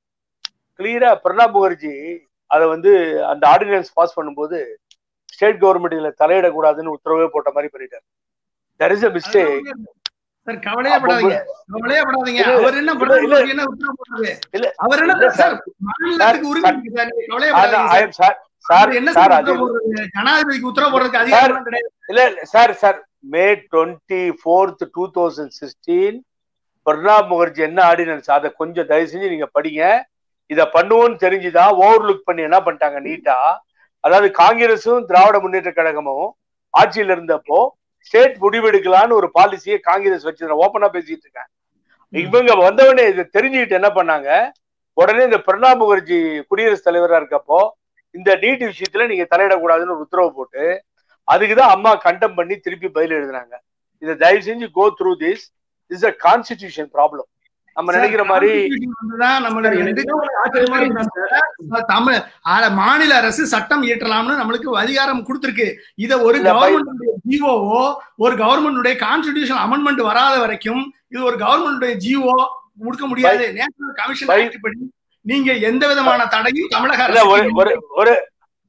கிளியரா பிரணாப் முகர்ஜி அதை வந்து அந்த ஆர்டினன்ஸ் பாஸ் பண்ணும்போது ஸ்டேட் கவர்மெண்ட் இதுல தலையிடக்கூடாதுன்னு உத்தரவே போட்ட மாதிரி பண்ணிட்டார் there is a mistake sir கவலையே படாதீங்க கவலையே படாதீங்க இல்ல, அவர் என்ன இல்ல, பண்றாரு இல்ல. என்ன உத்தரவு போடுறது இல்ல, அவர் என்ன இல்ல, சார் மாநிலத்துக்கு உரிமை இருக்கு சார் நீங்க கவலையே படாதீங்க சார். சார் சார் அவர் என்ன சார் சார் அது உத்தரவு போடுறது ஜனாதிபதிக்கு உத்தரவு போடுறதுக்கு அதிகாரம் கிடையாது இல்ல இல்ல, sir sir May twenty fourth two thousand sixteen Pranab Mukherjee என்ன ஆர்டினன்ஸ் அதை கொஞ்சம் தயவு செஞ்சு நீங்க படிங்க இத பண்ணுவோம்னு தெரிஞ்சுதான் ஓவர் லுக் பண்ணி என்ன பண்ணிட்டாங்க நீட்டா அதாவது காங்கிரஸும் திராவிட முன்னேற்ற கழகமும் ஆட்சியில இருந்தப்போ ஸ்டேட் முடிவெடுக்கலான்னு ஒரு பாலிசியை காங்கிரஸ் வச்சு ஓப்பனா பேசிட்டு இருக்கேன் இவங்க வந்தவொடனே இதை தெரிஞ்சுக்கிட்டு என்ன பண்ணாங்க உடனே இந்த பிரணாப் முகர்ஜி குடியரசுத் தலைவரா இருக்கப்போ இந்த நீட் விஷயத்துல நீங்க தலையிடக்கூடாதுன்னு ஒரு உத்தரவு போட்டு அதுக்குதான் அம்மா கண்டம் பண்ணி திருப்பி பதில் எழுதினாங்க இதை தயவு செஞ்சு go through this is a constitution problem நம்ம நினைக்கிற மாதிரி Constitution வந்துதான் நம்மளுக்கு வந்து எனக்கு என்ன ஆச்சரியமா இருக்குன்னா சார், தமிழ் ஆ- மாநில அரசு சட்டம் இயற்றலாம்னு நம்மளுக்கு அதிகாரம் கொடுத்திருக்கு இத ஒரு இல்ல, பை- கவர்மெண்ட் ஜிஓவோ ஒரு கவர்மெண்ட் கான்ஸ்டிடியூஷன் அமெண்ட்மெண்ட் வராத வரைக்கும் இது ஒரு கவர்மெண்ட் ஜிஓ கொடுக்க முடியாது நேஷனல் கமிஷன் பை- ஆக்ட் படி நீங்க எந்த விதமான தடையும் தமிழக இல்ல ஒரு அரசு ஒரு ஒரு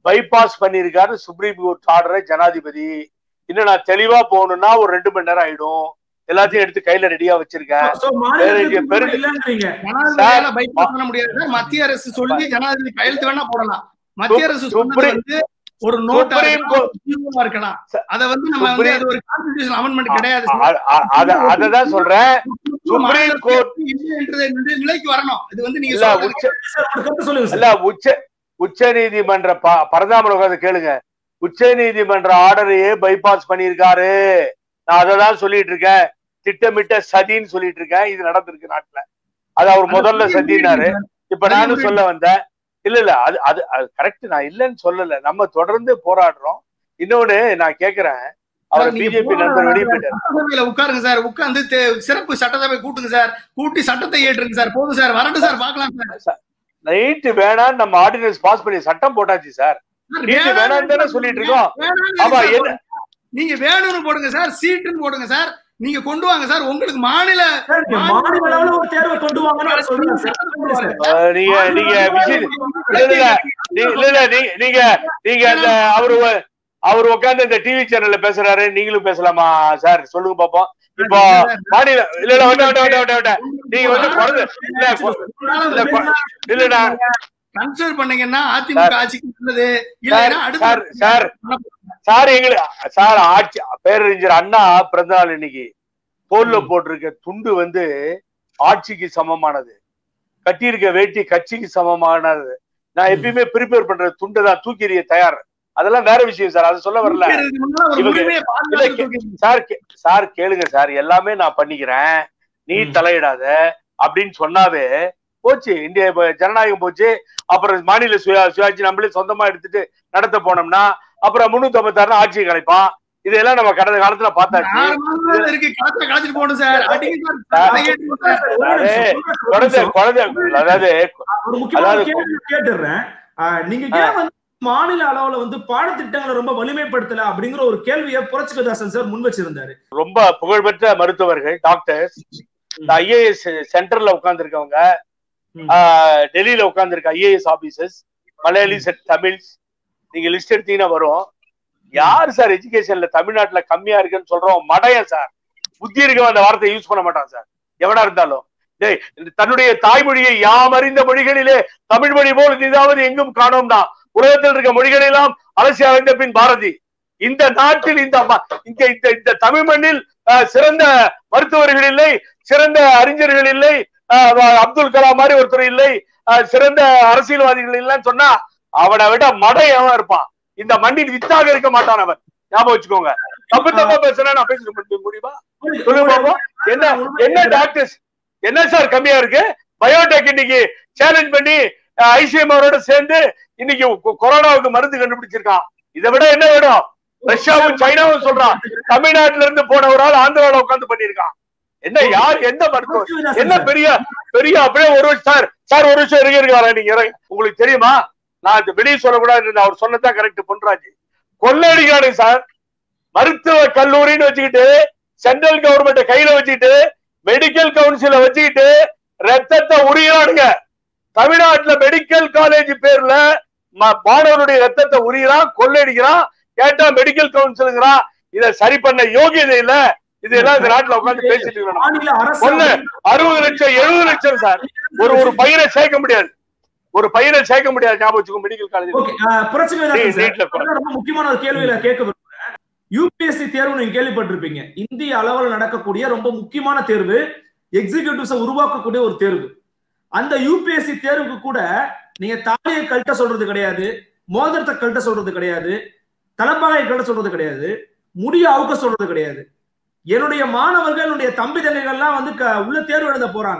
பைபாஸ் பண்ணியிருக்காரு சுப்ரீம் கோர்ட் ஆர்டரை ஜனாதிபதி இன்னும் நான் தெளிவா போகணும்னா ஒரு ரெண்டு மணி நேரம் ஆயிடும் எல்லாத்தையும் எடுத்து கையில ரெடியா வச்சிருக்கேன் So, வேற இங்க மாநிலத்துக்கு பெரு- இல்லைன்றீங்க ஜனாதிபதியால bypass பண்ண முடியாது சார் மத்திய அரசு சொல்லி ஜனாதிபதி கையெழுத்து வேணா போடலாம் மத்திய அரசு சொன்னது சுப்ரீம் வந்து ஒரு நோட்டா சுப்ரீம் இருக்கலாம், ஒரு தீர்வா இருக்கலாம் அத வந்து நம்ம வந்து அது ஒரு கான்ஸ்டிடியூஷன் அமெண்ட்மெண்ட் கிடையாது சார். அ- அ- அத- அததான் சொல்றேன் சுப்ரீம் மாநில கோர்ட் இல்லை என்ற நிலைக்கு வரணும் இது வந்து நீங்க இல்ல சொல்றது உச்ச சார் ஒரு கருத்து சொல்லுங்க சார் இல்ல உச்ச உச்ச நீதிமன்ற ப- பரதாமன் உட்கார்ந்து கேளுங்க உச்ச நீதிமன்ற ஆர்டரையே பைபாஸ் பண்ணியிருக்காரு நான் அதை தான் சொல்லிட்டு இருக்கேன் திட்டமிட்ட சதின்னு சொல்லிட்டு இருக்கேன் இது நடந்திருக்கு நாட்டுல அது அவர் முதல்ல சதினாரு இப்ப நானும் சொல்ல வந்தேன் இல்ல இல்ல அது அது அது கரெக்ட் நான் இல்லைன்னு சொல்லல நம்ம தொடர்ந்து போராடுறோம் இன்னொன்னு நான் கேக்குறேன் அவர் சார், நீங்க பிஜேபி போராட நண்பர் வெளியே வேண்டாம். போயிட்டாரு சட்டசபையில உட்காருங்க சார் உட்கார்ந்து தே- சிறப்பு சட்டசபை கூட்டுங்க சார் கூட்டி சட்டத்தை ஏற்றுங்க சார் போதும் சார் வரட்டும் சார் பார்க்கலாம் சார் நைட்டு வேணாம் நம்ம ஆர்டினன்ஸ் பாஸ் பண்ணி சட்டம் போட்டாச்சு சார் நீட்டு வேணாம்னு தானே சொல்லிட்டு இருக்கோம் வேணாம்னு ஆமா சார் என்ன நீங்க வேணும்னு போடுங்க சார் சீட்டுன்னு போடுங்க சார் நீங்க கொண்டு வாங்க சார் உங்களுக்கு மாநில சார், இங்க மாநில அளவுல ஒரு தேர்வை கொண்டு வாங்கன்னு அவர் சொல்றாரு சார். சார். அஹ் நீங்க நீங்க விஷயம் இல்ல இல்ல நீ- இல்ல இல்ல நீ- நீங்க நீங்க அந்த அவரு அவர் உட்கார்ந்து இந்த டிவி சேனல்ல பேசுறாரு நீங்களும் பேசலாமா சார் சொல்லுங்க பாப்போம் இப்போ மாநில இல்ல இல்ல வேண்டாம் வேண்டாம் வேண்டாம் வேண்டாம் வேண்டாம் நீங்க வந்து குறைஞ்ச இல்ல கொ- இல்ல கொ- இல்லடா கன்சிடர் பண்ணீங்கன்னா அதிமுக ஆட்சிக்கு நல்லது சார் இல்லைன்னா சார் அடுத்த சார் சார் எங்களுக்கு சார் ஆட்சி பேரறிஞர் அண்ணா பிறந்த நாள் இன்னைக்கு தோல்ல போட்டிருக்க துண்டு வந்து ஆட்சிக்கு சமமானது கட்டியிருக்க வேட்டி கட்சிக்கு சமமானது நான் எப்பயுமே ப்ரிப்பேர் பண்ற துண்டை தான் தூக்கி எறிய தயார் அதெல்லாம் வேற விஷயம் சார் அதை சொல்ல வரல இதுக்கு முன்னால ஒரு இவங்க- உரிமையை இல்ல, பாதுகாத்து கே- தூக்கி- சார் கே- சார் கேளுங்க சார் எல்லாமே நான் பண்ணிக்கிறேன் நீ ம். தலையிடாத அப்படின்னு சொன்னாவே போச்சு இந்திய இப்ப ஜனநாயகம் போச்சு அப்புறம் மாநில சுயா சுயாட்சி நம்மளே சொந்தமா எடுத்துட்டு நடத்த போனோம்னா அப்புறம் முன்னூத்தி ஐம்பத்தாறு ஆட்சியை கலைப்பான் இதெல்லாம் நம்ம கடந்த காலத்துல பார்த்தாச்சு ஆறு மாசம் தான் இருக்கு காத்துல களைச்சிட்டு போகணும் சார் அடிங்க சார் சார், சட்டத்தை ஏற்றுங்க சார். ஒரு அதே, நிமிஷம், ஒரு குழந்தை நிமிஷம். குழந்தை அதாவது ஒரு முக்கியமான அதாவது- கேள்வி கேட்டுடுறேன் ஆஹ் நீங்க ஏன் வந்து மாநில அளவுல வந்து பாடத்திட்டங்களை ரொம்ப வலிமைப்படுத்தல அப்படிங்கிற ஒரு கேள்வியை புரட்சிகதாசன் சார் முன் வச்சிருந்தாரு ரொம்ப புகழ்பெற்ற மருத்துவர்கள் டாக்டர்ஸ் இந்த ஐஏஎஸ் சென்டர்ல உட்கார்ந்துருக்கவங்க ம். டெல்லியில உட்கார்ந்துருக்க ஐஏஎஸ் ஆபீசர்ஸ் மலையாளிஸ் தமிழ்ஸ் நீங்க லிஸ்ட் எடுத்தீங்கன்னா வரும் யார் சார் எஜுகேஷன்ல தமிழ்நாட்டுல கம்மியா இருக்குன்னு சொல்றோம் மடையன் சார் புத்தி இருக்க அந்த வார்த்தையை யூஸ் பண்ண மாட்டான் சார் எவனா இருந்தாலும் டேய் தன்னுடைய தாய்மொழியை யாம் அறிந்த மொழிகளிலே தமிழ் மொழி போல் இதாவது எங்கும் காணோம்னா உலகத்தில் இருக்க மொழிகளெல்லாம் அலசி அறிந்த பின் பாரதி இந்த நாட்டில் இந்த ம- இங்க இந்த இந்த தமிழ் மண்ணில் அஹ், சிறந்த மருத்துவர்கள் இல்லை சிறந்த அறிஞர்கள் இல்லை அஹ், வ- அப்துல் கலாம் மாதிரி ஒருத்தர் இல்லை அஹ், சிறந்த அரசியல்வாதிகள் இல்லைன்னு சொன்னா அவனை விட மடையவன் இருப்பான் இந்த மண்ணின் வித்தாக இருக்க மாட்டான் அவன் ஞாபகம் வச்சுக்கோங்க தப்பு தப்பா பேசுனா நான் பேச முடியுமா சொல்லுங்க பாப்போம் என்ன என்ன டாக்டர்ஸ் என்ன சார் கம்மியா இருக்கு பயோடெக் இன்னைக்கு சேலஞ்ச் பண்ணி ஐசிஎம் அவரோட சேர்ந்து இன்னைக்கு கொ- கொரோனாவுக்கு மருந்து கண்டுபிடிச்சிருக்கான் இதை விட என்ன வேணும் ரஷ்யாவும் சைனாவும் சொல்றான் தமிழ்நாட்டுல இருந்து போன ஒரு ஆள் ஆந்திரால உட்கார்ந்து பண்ணிருக்கான் என்ன யார் எந்த மருத்துவம் புரட்சிகதாசன் என்ன சார். பெரிய பெரிய அப்படியே ஒரு வருஷம் சார் சார் ஒரு வருஷம் இருக்க இருக்க வரேன் நீங்க இறங்க. உங்களுக்கு தெரியுமா நான் இது வெளியே சொல்லக்கூடாது அவர் சொன்னதான் கரெக்ட் பொன்ராஜ் கொள்ளடிக்காடு சார் மருத்துவ கல்லூரின்னு வச்சுக்கிட்டு சென்ட்ரல் கவர்மெண்ட் கையில வச்சுக்கிட்டு மெடிக்கல் கவுன்சில வச்சுக்கிட்டு ரத்தத்தை உரியாடுங்க தமிழ்நாட்டுல மெடிக்கல் காலேஜ் பேர்ல ம- மாணவருடைய ரத்தத்தை உரியிறான் கொள்ளடிக்கிறான் கேட்டா மெடிக்கல் கவுன்சிலுங்கிறான் இதை சரி பண்ண யோகியதை இல்ல இதெல்லாம் இந்த நாட்டுல உட்கார்ந்து பேசிட்டு இருக்கணும் மாநில அரசு ஒண்ணு அறுபது லட்சம் எழுபது லட்சம் சார் ஒரு ஒரு பையனை சேர்க்க முடியாது ஒரு பையனை சேர்க்க முடியாது ஞாபகம் வச்சுக்கோ medical college okay Puratchikadasan sir நீட்ல அதான் ரொம்ப முக்கியமான ஒரு கேள்வியில கேட்க விரும்புறேன் யூபிஎஸ்சி தேர்வு நீங்க கேள்விப்பட்டிருப்பீங்க இந்திய அளவில் நடக்கக்கூடிய ரொம்ப முக்கியமான தேர்வு எக்ஸிகியூட்டிவ்ஸை உருவாக்கக்கூடிய ஒரு தேர்வு அந்த யூபிஎஸ்சி தேர்வுக்கு கூட நீங்க தாலியை கழட்ட சொல்றது கிடையாது மோதிரத்தை கழட்ட சொல்றது கிடையாது தலைப்பாகையை கழட்ட சொல்றது கிடையாது முடிய அவுக்க சொல்றது கிடையாது என்னுடைய மாணவர்கள் என்னுடைய தம்பி தங்கைகள்லாம் வந்து க- உள்ள தேர்வு எழுத போறாங்க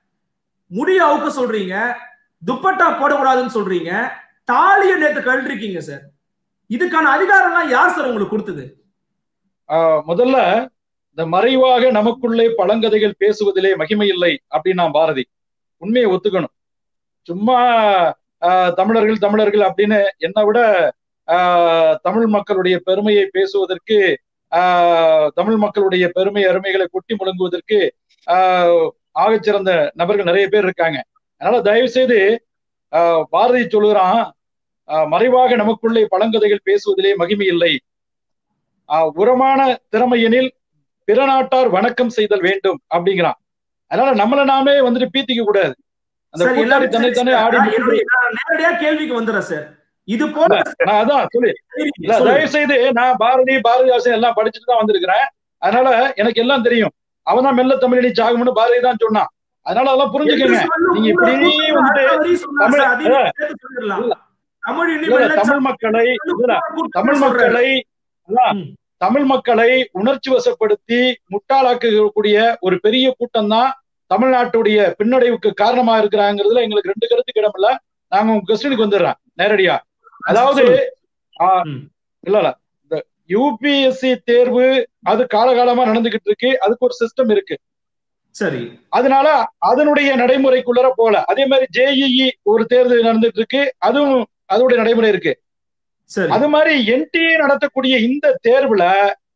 முடிய அவுக்க சொல்றீங்க துப்பட்டா போடக்கூடாதுன்னு சொல்றீங்க தாலியை நேத்து கழட்டிருக்கீங்க சார் இதுக்கான அதிகாரம்லாம் யார் சார் உங்களுக்கு கொடுத்தது ஆஹ் முதல்ல இந்த மறைவாக நமக்குள்ளே பழங்கதைகள் பேசுவதிலே மகிமை இல்லை அப்படின்னா பாரதி உண்மையை ஒத்துக்கணும் சும்மா ஆஹ் தமிழர்கள் தமிழர்கள் அப்படின்னு என்னை விட ஆஹ் தமிழ் மக்களுடைய பெருமையை பேசுவதற்கு ஆஹ் தமிழ் மக்களுடைய பெருமை அருமைகளை கொட்டி முழங்குவதற்கு ஆஹ் ஆகச்சிறந்த நபர்கள் நிறைய பேர் இருக்காங்க அதனால தயவு செய்து ஆஹ் பாரதி சொல்லுகிறான் ஆஹ் மறைவாக நமக்குள்ளே பழங்கதைகள் பேசுவதிலே மகிமை இல்லை ஆஹ் உரமான திறமையெனில் பிற நாட்டார் வணக்கம் செய்தல் வேண்டும் அப்படிங்கிறான் அதனால நம்மள நாமே வந்துட்டு பீத்திக்க கூடாது அந்த சார், கூட்டாளி எல்லாமே தன்னை சரி, தானே சார். ஆடி நான் முடித்து- என்னுடைய- நான் நேரடியா கேள்விக்கு வந்துடுறேன் சார் இது போல நான் அதான் சொல்லி இல்ல சொல்லுங்க. தயவு செய்து நான் பாரதி பாரதிதாசன் எல்லாம் படிச்சுட்டு தான் வந்திருக்கிறேன் அதனால எனக்கு எல்லாம் தெரியும் அவன் தான் மெல்ல தமிழனி சாகும்னு பாரதி தான் சொன்னான் அதனால அதெல்லாம் புரிஞ்சுக்கங்க நீங்க இப்படி வந்துட்டு தமிழ் தமிழ் தமிழ் இனி இல்ல, வெள்ளச்சாமி தமிழ் மக்களை இல்ல, தமிழ் சொல்றேன். மக்களை அதான், ம். தமிழ் மக்களை உணர்ச்சி வசப்படுத்தி முட்டாளாக்கக்கூடிய ஒரு பெரிய கூட்டம் தான் தமிழ்நாட்டுடைய பின்னடைவுக்கு காரணமா இருக்கிறாங்கிறதுல எங்களுக்கு ரெண்டு கருத்துக்கு இடம் இல்ல நாங்க உங்க கொஸ்டினுக்கு வந்துடுறேன் நேரடியா அதாவது ஆ, ம். இல்ல இல்ல இந்த யூபிஎஸ்சி தேர்வு அது காலகாலமா நடந்துகிட்டு இருக்கு அதுக்கு ஒரு சிஸ்டம் இருக்கு சரி அதனால அதனுடைய நடைமுறைக்குள்ளர போல அதே மாதிரி ஜேஇஇ ஒரு தேர்வு நடந்துட்டு இருக்கு அதுவும் அதோட நடைமுறை இருக்கு சரி அது மாதிரி என்டிஏ நடத்தக்கூடிய இந்த தேர்வுல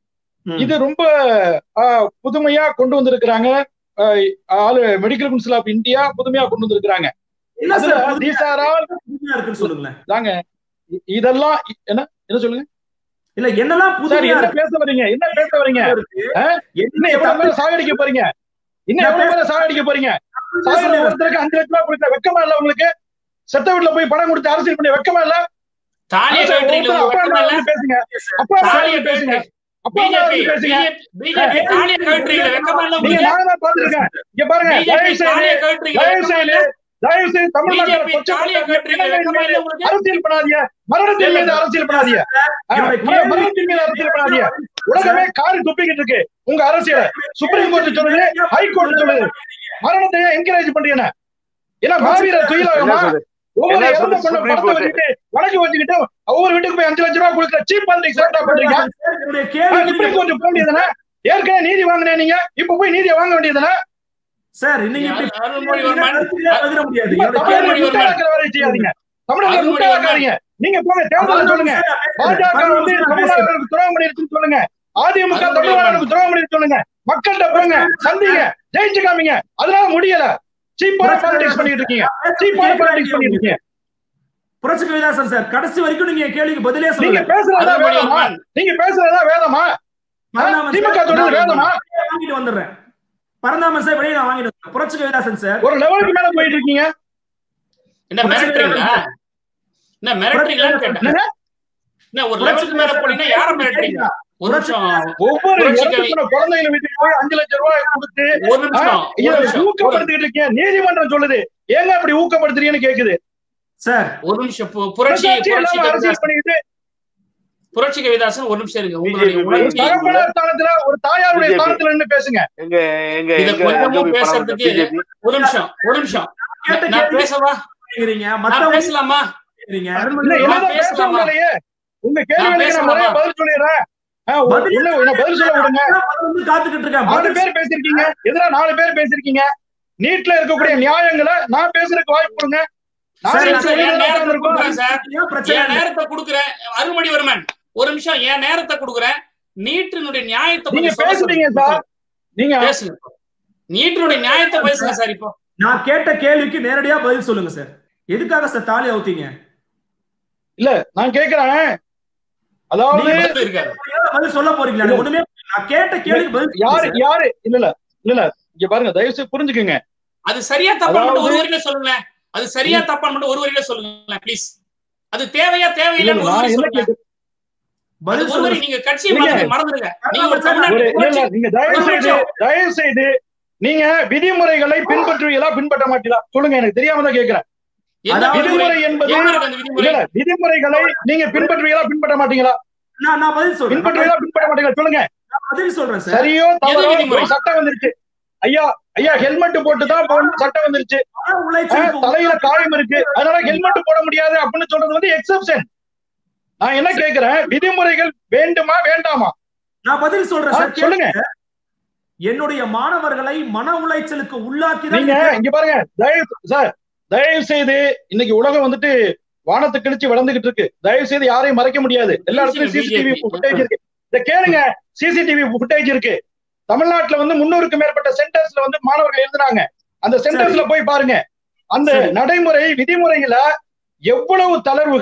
ம். இது ரொம்ப ஆஹ், புதுமையா கொண்டு வந்திருக்கிறாங்க ஆஹ், ஆளு மெடிக்கல் கவுன்சில் ஆஃப் இந்தியா புதுமையா கொண்டு வந்திருக்கிறாங்க என்ன அதுல சார் these are all புதுமையா இருக்குன்னு சொல்லுங்களேன் தாங்க இ- இதெல்லாம் இ- என்ன என்ன சொல்லுங்க இல்ல என்னெல்லாம் சார் புதுமையா என்ன இருக்கு பேச வரீங்க என்ன பேச வரீங்க ஆ? என்ன இன்னும் எவ்வளவு பேரை சாகடிக்க போறீங்க இன்னும் நான் எவ்வளவு பேரை சாகடிக்க போறீங்க சாகர சொல்லிடுறேன். ஒருத்தருக்கு அஞ்சு லட்ச ரூபாய் கொடுத்த வெக்கமா இல்ல உங்களுக்கு செத்த வீட்டுல போய் பணம் கொடுத்து அரசியல் பண்ணி வெக்கமா இல்ல தாலியை அரசு கழட்டுறீங்க ஒருத்தர் அப்பா அம்மா வெக்கமா இல்ல வந்து பேசுங்க அப்பா அம்மா தாலியை வந்து பேசுங்க கழட்டு அப்பா அம்மா பிஜேபி வந்து பேசுங்க பிஜேபி தாலியை கழட்டுறீங்க வெக்கமா இல்ல நீங்க உங்களுக்கு நானும் தான் பாத்துருக்கேன் இங்க பாருங்க பிஜேபி தயவு செய்து தாலியை கழட்டுறீங்க தயவு வெக்கமா செய்து இல்ல தயவு செய்து தமிழ் மக்களை பிஜேபி தாலியை கழட்டுறீங்க வெக்கமா இல்ல உங்களுக்கு அரசியல் பண்ணாதீங்க மரணத்தின் மீது அரசியல் பண்ணாதீங்க ஆ, என்னோட மர- மரணத்தின் மீது அரசியல் பண்ணாதீங்க உலகமே காரி துப்பிக்கிட்டு இருக்கு உங்க அரசியல சுப்ரீம் கோர்ட் சொல்லுது ஹை கோர்ட் சொல்லுது மரணத்தை என்கரேஜ் பண்றீங்க ஏன்னா மாவீரர் துயிலாகமா என்ன சொல்றது? ஒவ்வொரு என்ன இறந்த சொல்றது பொண்ணை சுப்ரீம் படத்தை கோர்ட்? வச்சுக்கிட்டு வழக்கு வச்சுக்கிட்டு ஒவ்வொரு வீட்டுக்கு போய் அஞ்சு லட்ச ரூபாய் கொடுக்குற சீப் பாலிடிக்ஸ் என்ன பண்றீங்க என்னுடைய ஆ, கேள்வி சுப்ரீம் கோர்ட் போக வேண்டியதுதானே ஏற்கனவே நீதி வாங்கினே நீங்க இப்ப போய் நீதியை வாங்க வேண்டியதுதானே சார் இன்னைக்கு இப்படி அருள்மொழிவர்மன் கருத்துக்களே பகிர முடியாது இப்ப என்னோட தமிழக கேள்வி முட்டாளாக்குற வேலையை செய்யாதீங்க தமிழக அருள்மொழி முட்டாளாக்காதீங்க நீங்க போங்க தேர்தல் சொல்லுங்க பாஜக வந்து தமிழ்நாடுகளுக்கு துரோகம் பண்ணிருக்குன்னு சொல்லுங்க அதிமுக அருள்மொழி தமிழ்நாடுகளுக்கு துரோகம் பண்ணி சொல்லுங்க மக்கள்கிட்ட போங்க சந்திங்க ஜெயிச்சு காமிங்க அதனால முடியல சீப்பான பாலிடிக்ஸ் பண்ணிட்டு இருக்கீங்க சீப்பான பாலிடிக்ஸ் பண்ணிட்டு இருக்கீங்க புரட்சி கவிதாசன் சார் கடைசி வரைக்கும் நீங்க கேள்விக்கு பதிலே நீங்க சொல்லுங்க பேசுறதா அருள்மொழி வேதமா வர்மன். நீங்க பேசுறதா வேதமா பரந்தாமன் திமுக சார், சொல்றது நான் வேதமா வெளியே வாங்கிட்டு வந்துடுறேன் பரந்தாமன் சார் வெளியே நான் வாங்கிட்டு வந்துடுறேன் புரட்சி கவிதாசன் சார் ஒரு லெவலுக்கு மேல போயிட்டு இருக்கீங்க என்ன மிரட்டுறீங்களா என்ன மிரட்டுறீங்களான்னு கேட்டேன் என்னங்க? என்ன ஒரு லெவலுக்கு மேல போனீங்கன்னா யார மிரட்டுறீங்க ஒரு நிமிஷம் ஒவ்வொரு புரட்சி கவி- இடத்துக்குள்ள குழந்தைகளை வீட்டுக்கு போய் அஞ்சு லட்சம் ரூபாய் கொடுத்து ஒரு நிமிஷம் இதை ஒரு நிமிஷம் ஒரு- ஊக்கப்படுத்திட்டு இருக்கீங்க நீதிமன்றம் சொல்லுது ஏங்க அப்படி ஊக்கப்படுத்துறீங்கன்னு கேக்குது சார் ஒரு நிமிஷம் பு- புரட்சி மனசாட்சி புரட்சி இல்லாம அரசியல் கவிதாசன் பண்ணிட்டு புரட்சி கவிதாசன் ஒரு நிமிஷம் இருங்க உங்களுடைய BJP ஒரு உணர்ச்சி தகப்பனார் ஸ்தானத்துல ஒரு தாயாருடைய BJP. ஸ்தானத்துல நின்னு பேசுங்க எங்க எங்க இத எங்க கொஞ்சமும் அங்க போய் பணம் பேசுறதுக்கு பிஜேபி ஒரு நிமிஷம் ஒரு நிமிஷம் கேட்ட நான் கேள்வி பேசவா கேக்குறீங்க நான் மத்தவங்க பேசலாமா கேக்குறீங்க இல்ல நான் என்னதான் பேசலாமா? பேச இல்லையே உங்க கேள்விகளுக்கு நான் பேசலாமா? முறையா பதில் சொல்லிடுறேன் ஆ, ஒரு- பதில் இல்ல, என்ன பதில் சொல்ல விடுங்க வந்து காத்துக்கிட்டு இருக்கேன் நாலு பதில் பேர் பேசிருக்கீங்க எதிரா நாலு பேர் பேசிருக்கீங்க நீட்ல இருக்கக்கூடிய நியாயங்களை நான் பேசுறதுக்கு வாய்ப்பு கொடுங்க நாலு சரி, சரி, பேர் சரி, என் வெளியில நேரத்தை உட்கார்ந்திருக்கோம். கொடுக்குறேன் சார் ஏன் பிரச்சனை என் இல்லை? நேரத்தை கொடுக்குறேன் அருள்மொழிவர்மன் ஒரு நிமிஷம் என் நேரத்தை கொடுக்குறேன் நீட்டினுடைய நியாயத்தை நீங்க கொஞ்சம் சொல்ல பேசுறீங்க சொல்லுங்க. சார் நீங்க பேசுங்க நீட்டினுடைய நியாயத்தை பேசுங்க சார் இப்போ நான் கேட்ட கேள்விக்கு நேரடியா பதில் சொல்லுங்க சார் எதுக்காக சார் தாலி அவுத்தீங்க இல்ல நான் கேக்குறேன் அதாவது நீங்க பதில் இருக்காது பதில் சொல்ல போறீங்களா எனக்கு ஒண்ணுமே புரியல. நான் கேட்ட கேள்விக்கு பதில் சொல்லுங்க யாரு சார். யாரு இல்ல இல்ல இல்ல இல்ல இங்க பாருங்க தயவு செய்து புரிஞ்சுக்குங்க அது சரியா தப்பா மட்டும் ஒரு அதாவது- வரியில சொல்லுங்களேன் அது சரியா தப்பா மட்டும் ஒரு வரியில சொல்லுங்களேன் ப்ளீஸ் அது தேவையா இல்ல தேவையில்லைன்னு இல்ல, ஒரு நான் வரி என்ன சொல்லுங்க கேட்டு அது பதில் ஒரு சொல்லுங்க வரி நீங்க கட்சியை இல்லைங்க. மறந்து- மறந்துடுங்க நீங்க ஒரு ஒரு- ஒரு தமிழ்நாட்டு இல்ல இல்ல புரட்சி- நீங்க தயவு ஒரு செய்து நிமிஷம். தயவு செய்து நீங்க விதிமுறைகளை பின்பற்றுவீங்களா பின்பற்ற மாட்டீங்களா சொல்லுங்க எனக்கு தெரியாம தான் கேக்குறேன் எந்த அதாவது விதிமுறை விதிமுறை என்பது எங்க இருக்கு அந்த இல்ல விதிமுறை இல்ல, விதிமுறைகளை நீங்க பின்பற்றுவீங்களா பின்பற்ற மாட்டீங்களா நான் நான் பதில் சொல்றேன் பின்பற்றுவீங்களா பின்பற்ற மாட்டீங்களா சொல்லுங்க நான் பதில் சொல்றேன் சார் சரியோ தவறோ விதிமுறை? ஒரு சட்டம் வந்துருச்சு ஐயா ஐயா ஹெல்மெட் போட்டு தான் போகணும் சட்டம் வந்துருச்சு மன ஆ, உளைச்சலுக்கு தலையில காயம் இருக்கு அதனால ஹெல்மெட் போட முடியாது அப்படின்னு சொல்றது வந்து எக்ஸப்ஷன் நான் என்ன கேக்குறேன் விதிமுறைகள் வேண்டுமா வேண்டாமா நான் பதில் சொல்றேன் ஆ, சார் சொல்லுங்க என்னுடைய மாணவர்களை மன உளைச்சலுக்கு உள்ளாக்கி தான் நீங்க இது- இங்க பாருங்க தயவு சார் தயவு செய்து இன்னைக்கு உலகம் வந்துட்டு வானத்தை கிழிச்சு வளர்ந்துகிட்டு இருக்கு தயவு செய்து யாரையும் மறைக்க முடியாது எல்லா இடத்துலயும் சிசிடிவி BJP. ஃபுட்டேஜ் இருக்கு இத கேளுங்க சிசிடிவி ஃபுட்டேஜ் இருக்கு தமிழ்நாட்டுல வந்து முன்னூறுக்கு மேற்பட்ட சென்டர்ஸ்ல வந்து மாணவர்கள் எழுதுனாங்க அந்த சென்டர்ஸ்ல போய் பாருங்க அந்த சரி. நடைமுறை விதிமுறையில எவ்வளவு தளர்வுகள்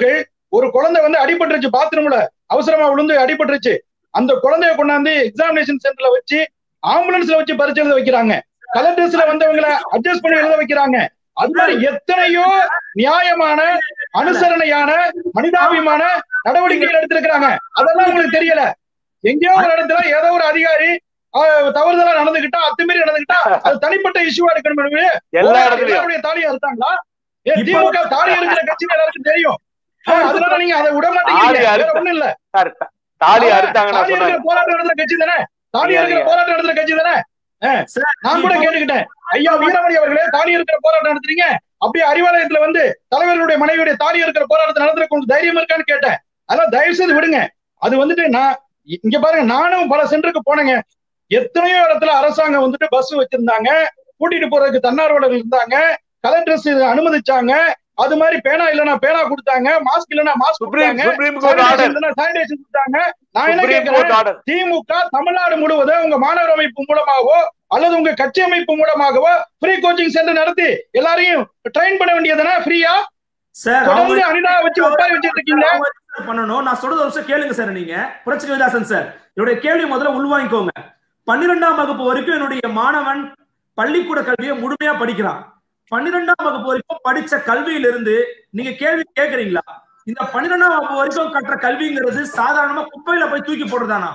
ஒரு குழந்தை வந்து அடிபட்டுருச்சு பாத்ரூம்ல அவசரமா விழுந்து அடிபட்டுருச்சு அந்த குழந்தைய கொண்டாந்து எக்ஸாமினேஷன் சென்டர்ல வச்சு ஆம்புலன்ஸ்ல வச்சு பரிச்சை எழுத வைக்கிறாங்க கலர் ட்ரெஸ்ல வந்தவங்களை அட்ஜஸ்ட் பண்ணி எழுத வைக்கிறாங்க அது மாதிரி எத்தனையோ நியாயமான அனுசரணையான மனிதாபிமான நடவடிக்கைகள் எடுத்திருக்கிறாங்க அதெல்லாம் உங்களுக்கு தெரியல எங்கேயோ ஒரு இடத்துல ஏதோ ஒரு அதிகாரி ஆஹ், தவறுதலா நடந்துகிட்டா அத்துமீறி நடந்துகிட்டா அது தனிப்பட்ட இஷ்யூவா எடுக்கணும் என்பது எல்லா இடத்துலயும் எல்லாருடைய தாலியா இருக்காங்களா ஏன் இப்ப- திமுக தாலி இருக்கிற கட்சி எல்லாருக்கும் தெரியும் ஆஹ், அதனால நீங்க அதை விட தாலி மாட்டீங்க வேற அறுத்த- ஒண்ணும் இல்ல சார் த- தாலி அறுத்தாங்க நான் தாலி சொன்னேன் இருக்கிற போராட்டம் நடத்துற கட்சி தானே தாலி நீங்க- இருக்கிற போராட்டம் நடத்துற கட்சி தானே சார், நான் கூட கேட்டுக்கிட்டேன் ஐயா வீரமணி அவர்களே தாலி இருக்கிற போராட்டம் நடத்துறீங்க அப்படியே அறிவாலயத்துல வந்து தலைவர்களுடைய மனைவியுடைய தாலி இருக்கிற போராட்டத்தை நடத்துற கொஞ்சம் தைரியம் இருக்கான்னு கேட்டேன் அதெல்லாம் தயவு செய்து விடுங்க அது வந்துட்டு நான் இ- இங்க பாருங்க நானும் பல சென்டருக்கு போனேங்க எத்தனையோ இடத்துல அரசாங்கம் வந்துட்டு பஸ் வச்சிருந்தாங்க கூட்டிட்டு போறதுக்கு தன்னார்வலர்கள் இருந்தாங்க கலெக்டர்ஸ் அனுமதிச்சாங்க அது மாதிரி பேனா இல்லைன்னா பேனா கொடுத்தாங்க மாஸ்க் இல்லைன்னா மாஸ்க் சுப்ரீம் கொடுத்தாங்க சுப்ரீம் கோர்ட் ஆர்டர் சானிடைசேஷன் கொடுத்தாங்க நான் என்ன சுப்ரீம் கேட்கிறேன் கோர்ட் ஆர்டர் திமுக தமிழ்நாடு முழுவதும் உங்க மாணவர் அமைப்பு மூலமாகவோ அல்லது உங்க கட்சி அமைப்பு மூலமாகவோ ஃப்ரீ கோச்சிங் சென்டர் நடத்தி எல்லாரையும் ட்ரெயின் பண்ண வேண்டியதுனா ஃப்ரீயா சார் தொடர்ந்து அவங்க- அனிதா வச்சு உட்கார வச்சிட்டு இருக்கீங்க அவங்க என்ன பண்ணணும் நான் சொல்றது ஒரு நிமிஷம் கேளுங்க சார் நீங்க புரட்சி கவிதாசன் சார் என்னுடைய கேள்வி முதல்ல உள்வாங்கிக்கோங்க பன்னிரெண்டாம் வகுப்பு வரைக்கும் என்னுடைய மாணவன் பள்ளிக்கூட கல்வியை முழுமையா படிக்கிறான் பன்னிரெண்டாம் வகுப்பு வரைக்கும் படிச்ச கல்வியிலிருந்து நீங்க கேள்வி கேக்குறீங்களா இந்த பன்னிரெண்டாம் வகுப்பு வரைக்கும் கற்ற கல்விங்கிறது சாதாரணமா குப்பையில போய் தூக்கி போடுறதானா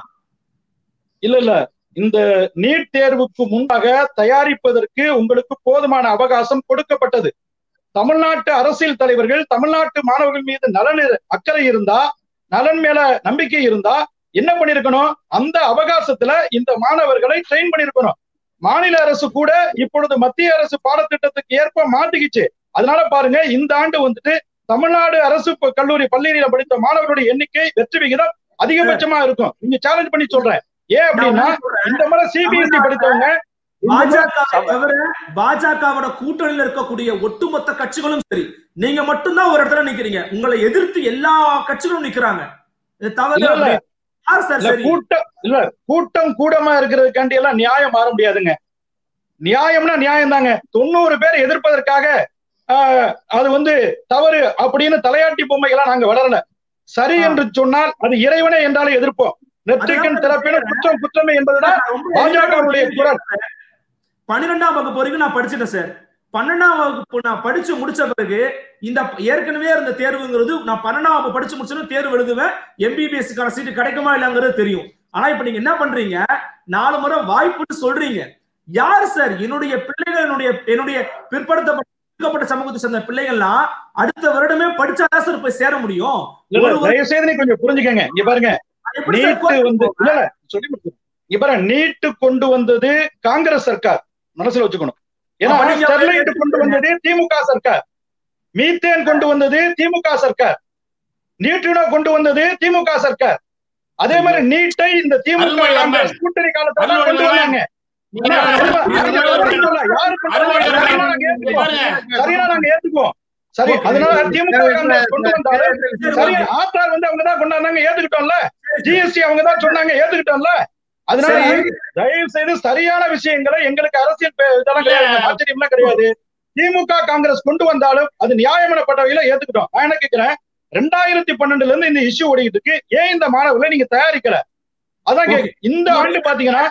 இல்ல இல்ல இந்த நீட் தேர்வுக்கு முன்பாக தயாரிப்பதற்கு உங்களுக்கு போதுமான அவகாசம் கொடுக்கப்பட்டது தமிழ்நாட்டு அரசியல் தலைவர்கள் தமிழ்நாட்டு மாணவர்கள் மீது நலன் இரு- அக்கறை இருந்தா நலன் மேல நம்பிக்கை இருந்தா என்ன பண்ணிருக்கணும் அந்த அவகாசத்துல இந்த மாணவர்களை ட்ரெயின் பண்ணிருக்கணும் மாநில அரசு கூட இப்பொழுது மத்திய அரசு பாடத்திட்டத்துக்கு ஏற்ப மாட்டிக்கிச்சு அதனால பாருங்க இந்த ஆண்டு வந்துட்டு தமிழ்நாடு அரசு ப- கல்லூரி பள்ளியில படித்த மாணவர்களுடைய எண்ணிக்கை வெற்றி விகிதம் அதிகபட்சமா இருக்கும் நீங்க சேலஞ்ச் பண்ணி சொல்றேன் ஏன் அப்படின்னா இந்த முறை சிபிஎஸ்இ படித்தவங்க இந்த முறை- பாஜக தவிர பாஜகவோட கூட்டணியில இருக்கக்கூடிய ஒட்டுமொத்த கட்சிகளும் சரி நீங்க மட்டும்தான் ஒரு இடத்துல நிக்கிறீங்க உங்களை எதிர்த்து எல்லா கட்சிகளும் நிக்கிறாங்க இது தவறு இல்ல, இல்ல. அப்படி- யார் சார் இல்ல சரி கூட்டம் இல்ல கூட்டம் கூடமா இருக்கிறதுக்காண்டி எல்லாம் நியாயம் மாற முடியாதுங்க நியாயம்னா நியாயம் தாங்க தொண்ணூறு பேர் எதிர்ப்பதற்காக ஆஹ், அது வந்து தவறு அப்படின்னு தலையாட்டி பொம்மைகளாம் நாங்க வளரல சரி ஆ. என்று சொன்னால் அது இறைவனே என்றாலும் எதிர்ப்போம் நெற்றிக்கன் திறப்பின குற்றம் குற்றமே என்பதுதான் பாஜகவுடைய குரல் பன்னிரெண்டாம் வகுப்பு வரைக்கும் நான் படிச்சுட்டேன் சார் பன்னெண்டாம் வகுப்பு நான் படிச்சு முடிச்ச பிறகு இந்த ஏற்கனவே இருந்த தேர்வுங்கிறது நான் பன்னெண்டாம் வகுப்பு படிச்சு முடிச்சதும் தேர்வு எழுதுவேன் எம்பிபிஎஸ்க்கான சீட்டு கிடைக்குமா இல்லைங்கிறது தெரியும் ஆனா இப்ப நீங்க என்ன பண்றீங்க நாலு முறை வாய்ப்புன்னு சொல்றீங்க யார் சார் என்னுடைய பிள்ளைகள் என்னுடைய என்னுடைய பிற்படுத்தப்பட்ட ஒடுக்கப்பட்ட சமூகத்தை சேர்ந்த பிள்ளைகள்லாம் அடுத்த வருடமே படிச்சாதான் சார் போய் சேர முடியும் இல்ல, ஒரு இல்ல, தயவு செய்து நீ கொஞ்சம் புரிஞ்சுக்கங்க இங்க பாருங்க எப்படி சார் நீட்டு வந்து இல்ல இல்ல, சொல்லி முடிக்கிறேன். இங்க பாருங்க நீட்டு கொண்டு வந்தது காங்கிரஸ் சர்க்கார் மனசுல வச்சுக்கணும் ஏன்னா அப்ப நீங்க ஸ்டெர்லைட் கொண்டு வந்தது திமுக சர்க்கார் மீத்தேன் கொண்டு வந்தது திமுக சர்க்கார் நீட்டுனா கொண்டு வந்தது திமுக சர்க்கார் அதே மாதிரி நீட்டை இந்த திமுக அருள்மொழி காங்கிரஸ் வர்மன். கூட்டணி காலத்துல தான் அருள்மொழி கொண்டு வந்தாங்க நீங்க ஆனா, அருள்மொழி- நீங்க அறிஞர் வர்மன் சொல்ல, யாரு கொண்டு அருள்மொழி வந்தாங்க? சரியா வர்மன். நாங்க ஏத்துக்குவோம். பாருங்க சரியா நாங்க ஏத்துக்குவோம் சரி அதனால திமுக காங்கிரஸ் கொண்டு வந்தாலும் சரி ஆத்தார் வந்து அவங்க தான் கொண்டாந்தாங்க ஏத்துக்கிட்டோம்ல ஜிஎஸ்டி அவங்க தான் சொன்னாங்க ஏத்துக்கிட்டோம்ல அதனால சரி. தயவு செய்து சரியான விஷயங்களை எங்களுக்கு அரசியல் பே- இதெல்லாம் கிடையாது ஆச்சரியம்லாம் கிடையாது திமுக காங்கிரஸ் கொண்டு வந்தாலும் அது நியாயமான வகையில ஏத்துக்கிட்டோம் நான் என்ன கேட்கிறேன் ரெண்டாயிரத்தி பன்னெண்டுல இருந்து இந்த இஷ்யூ ஓடிக்கிட்டு இருக்கு ஏன் இந்த மாணவர்களை நீங்க தயாரிக்கல அதான் கேக்கு இந்த ஆண்டு பாத்தீங்கன்னா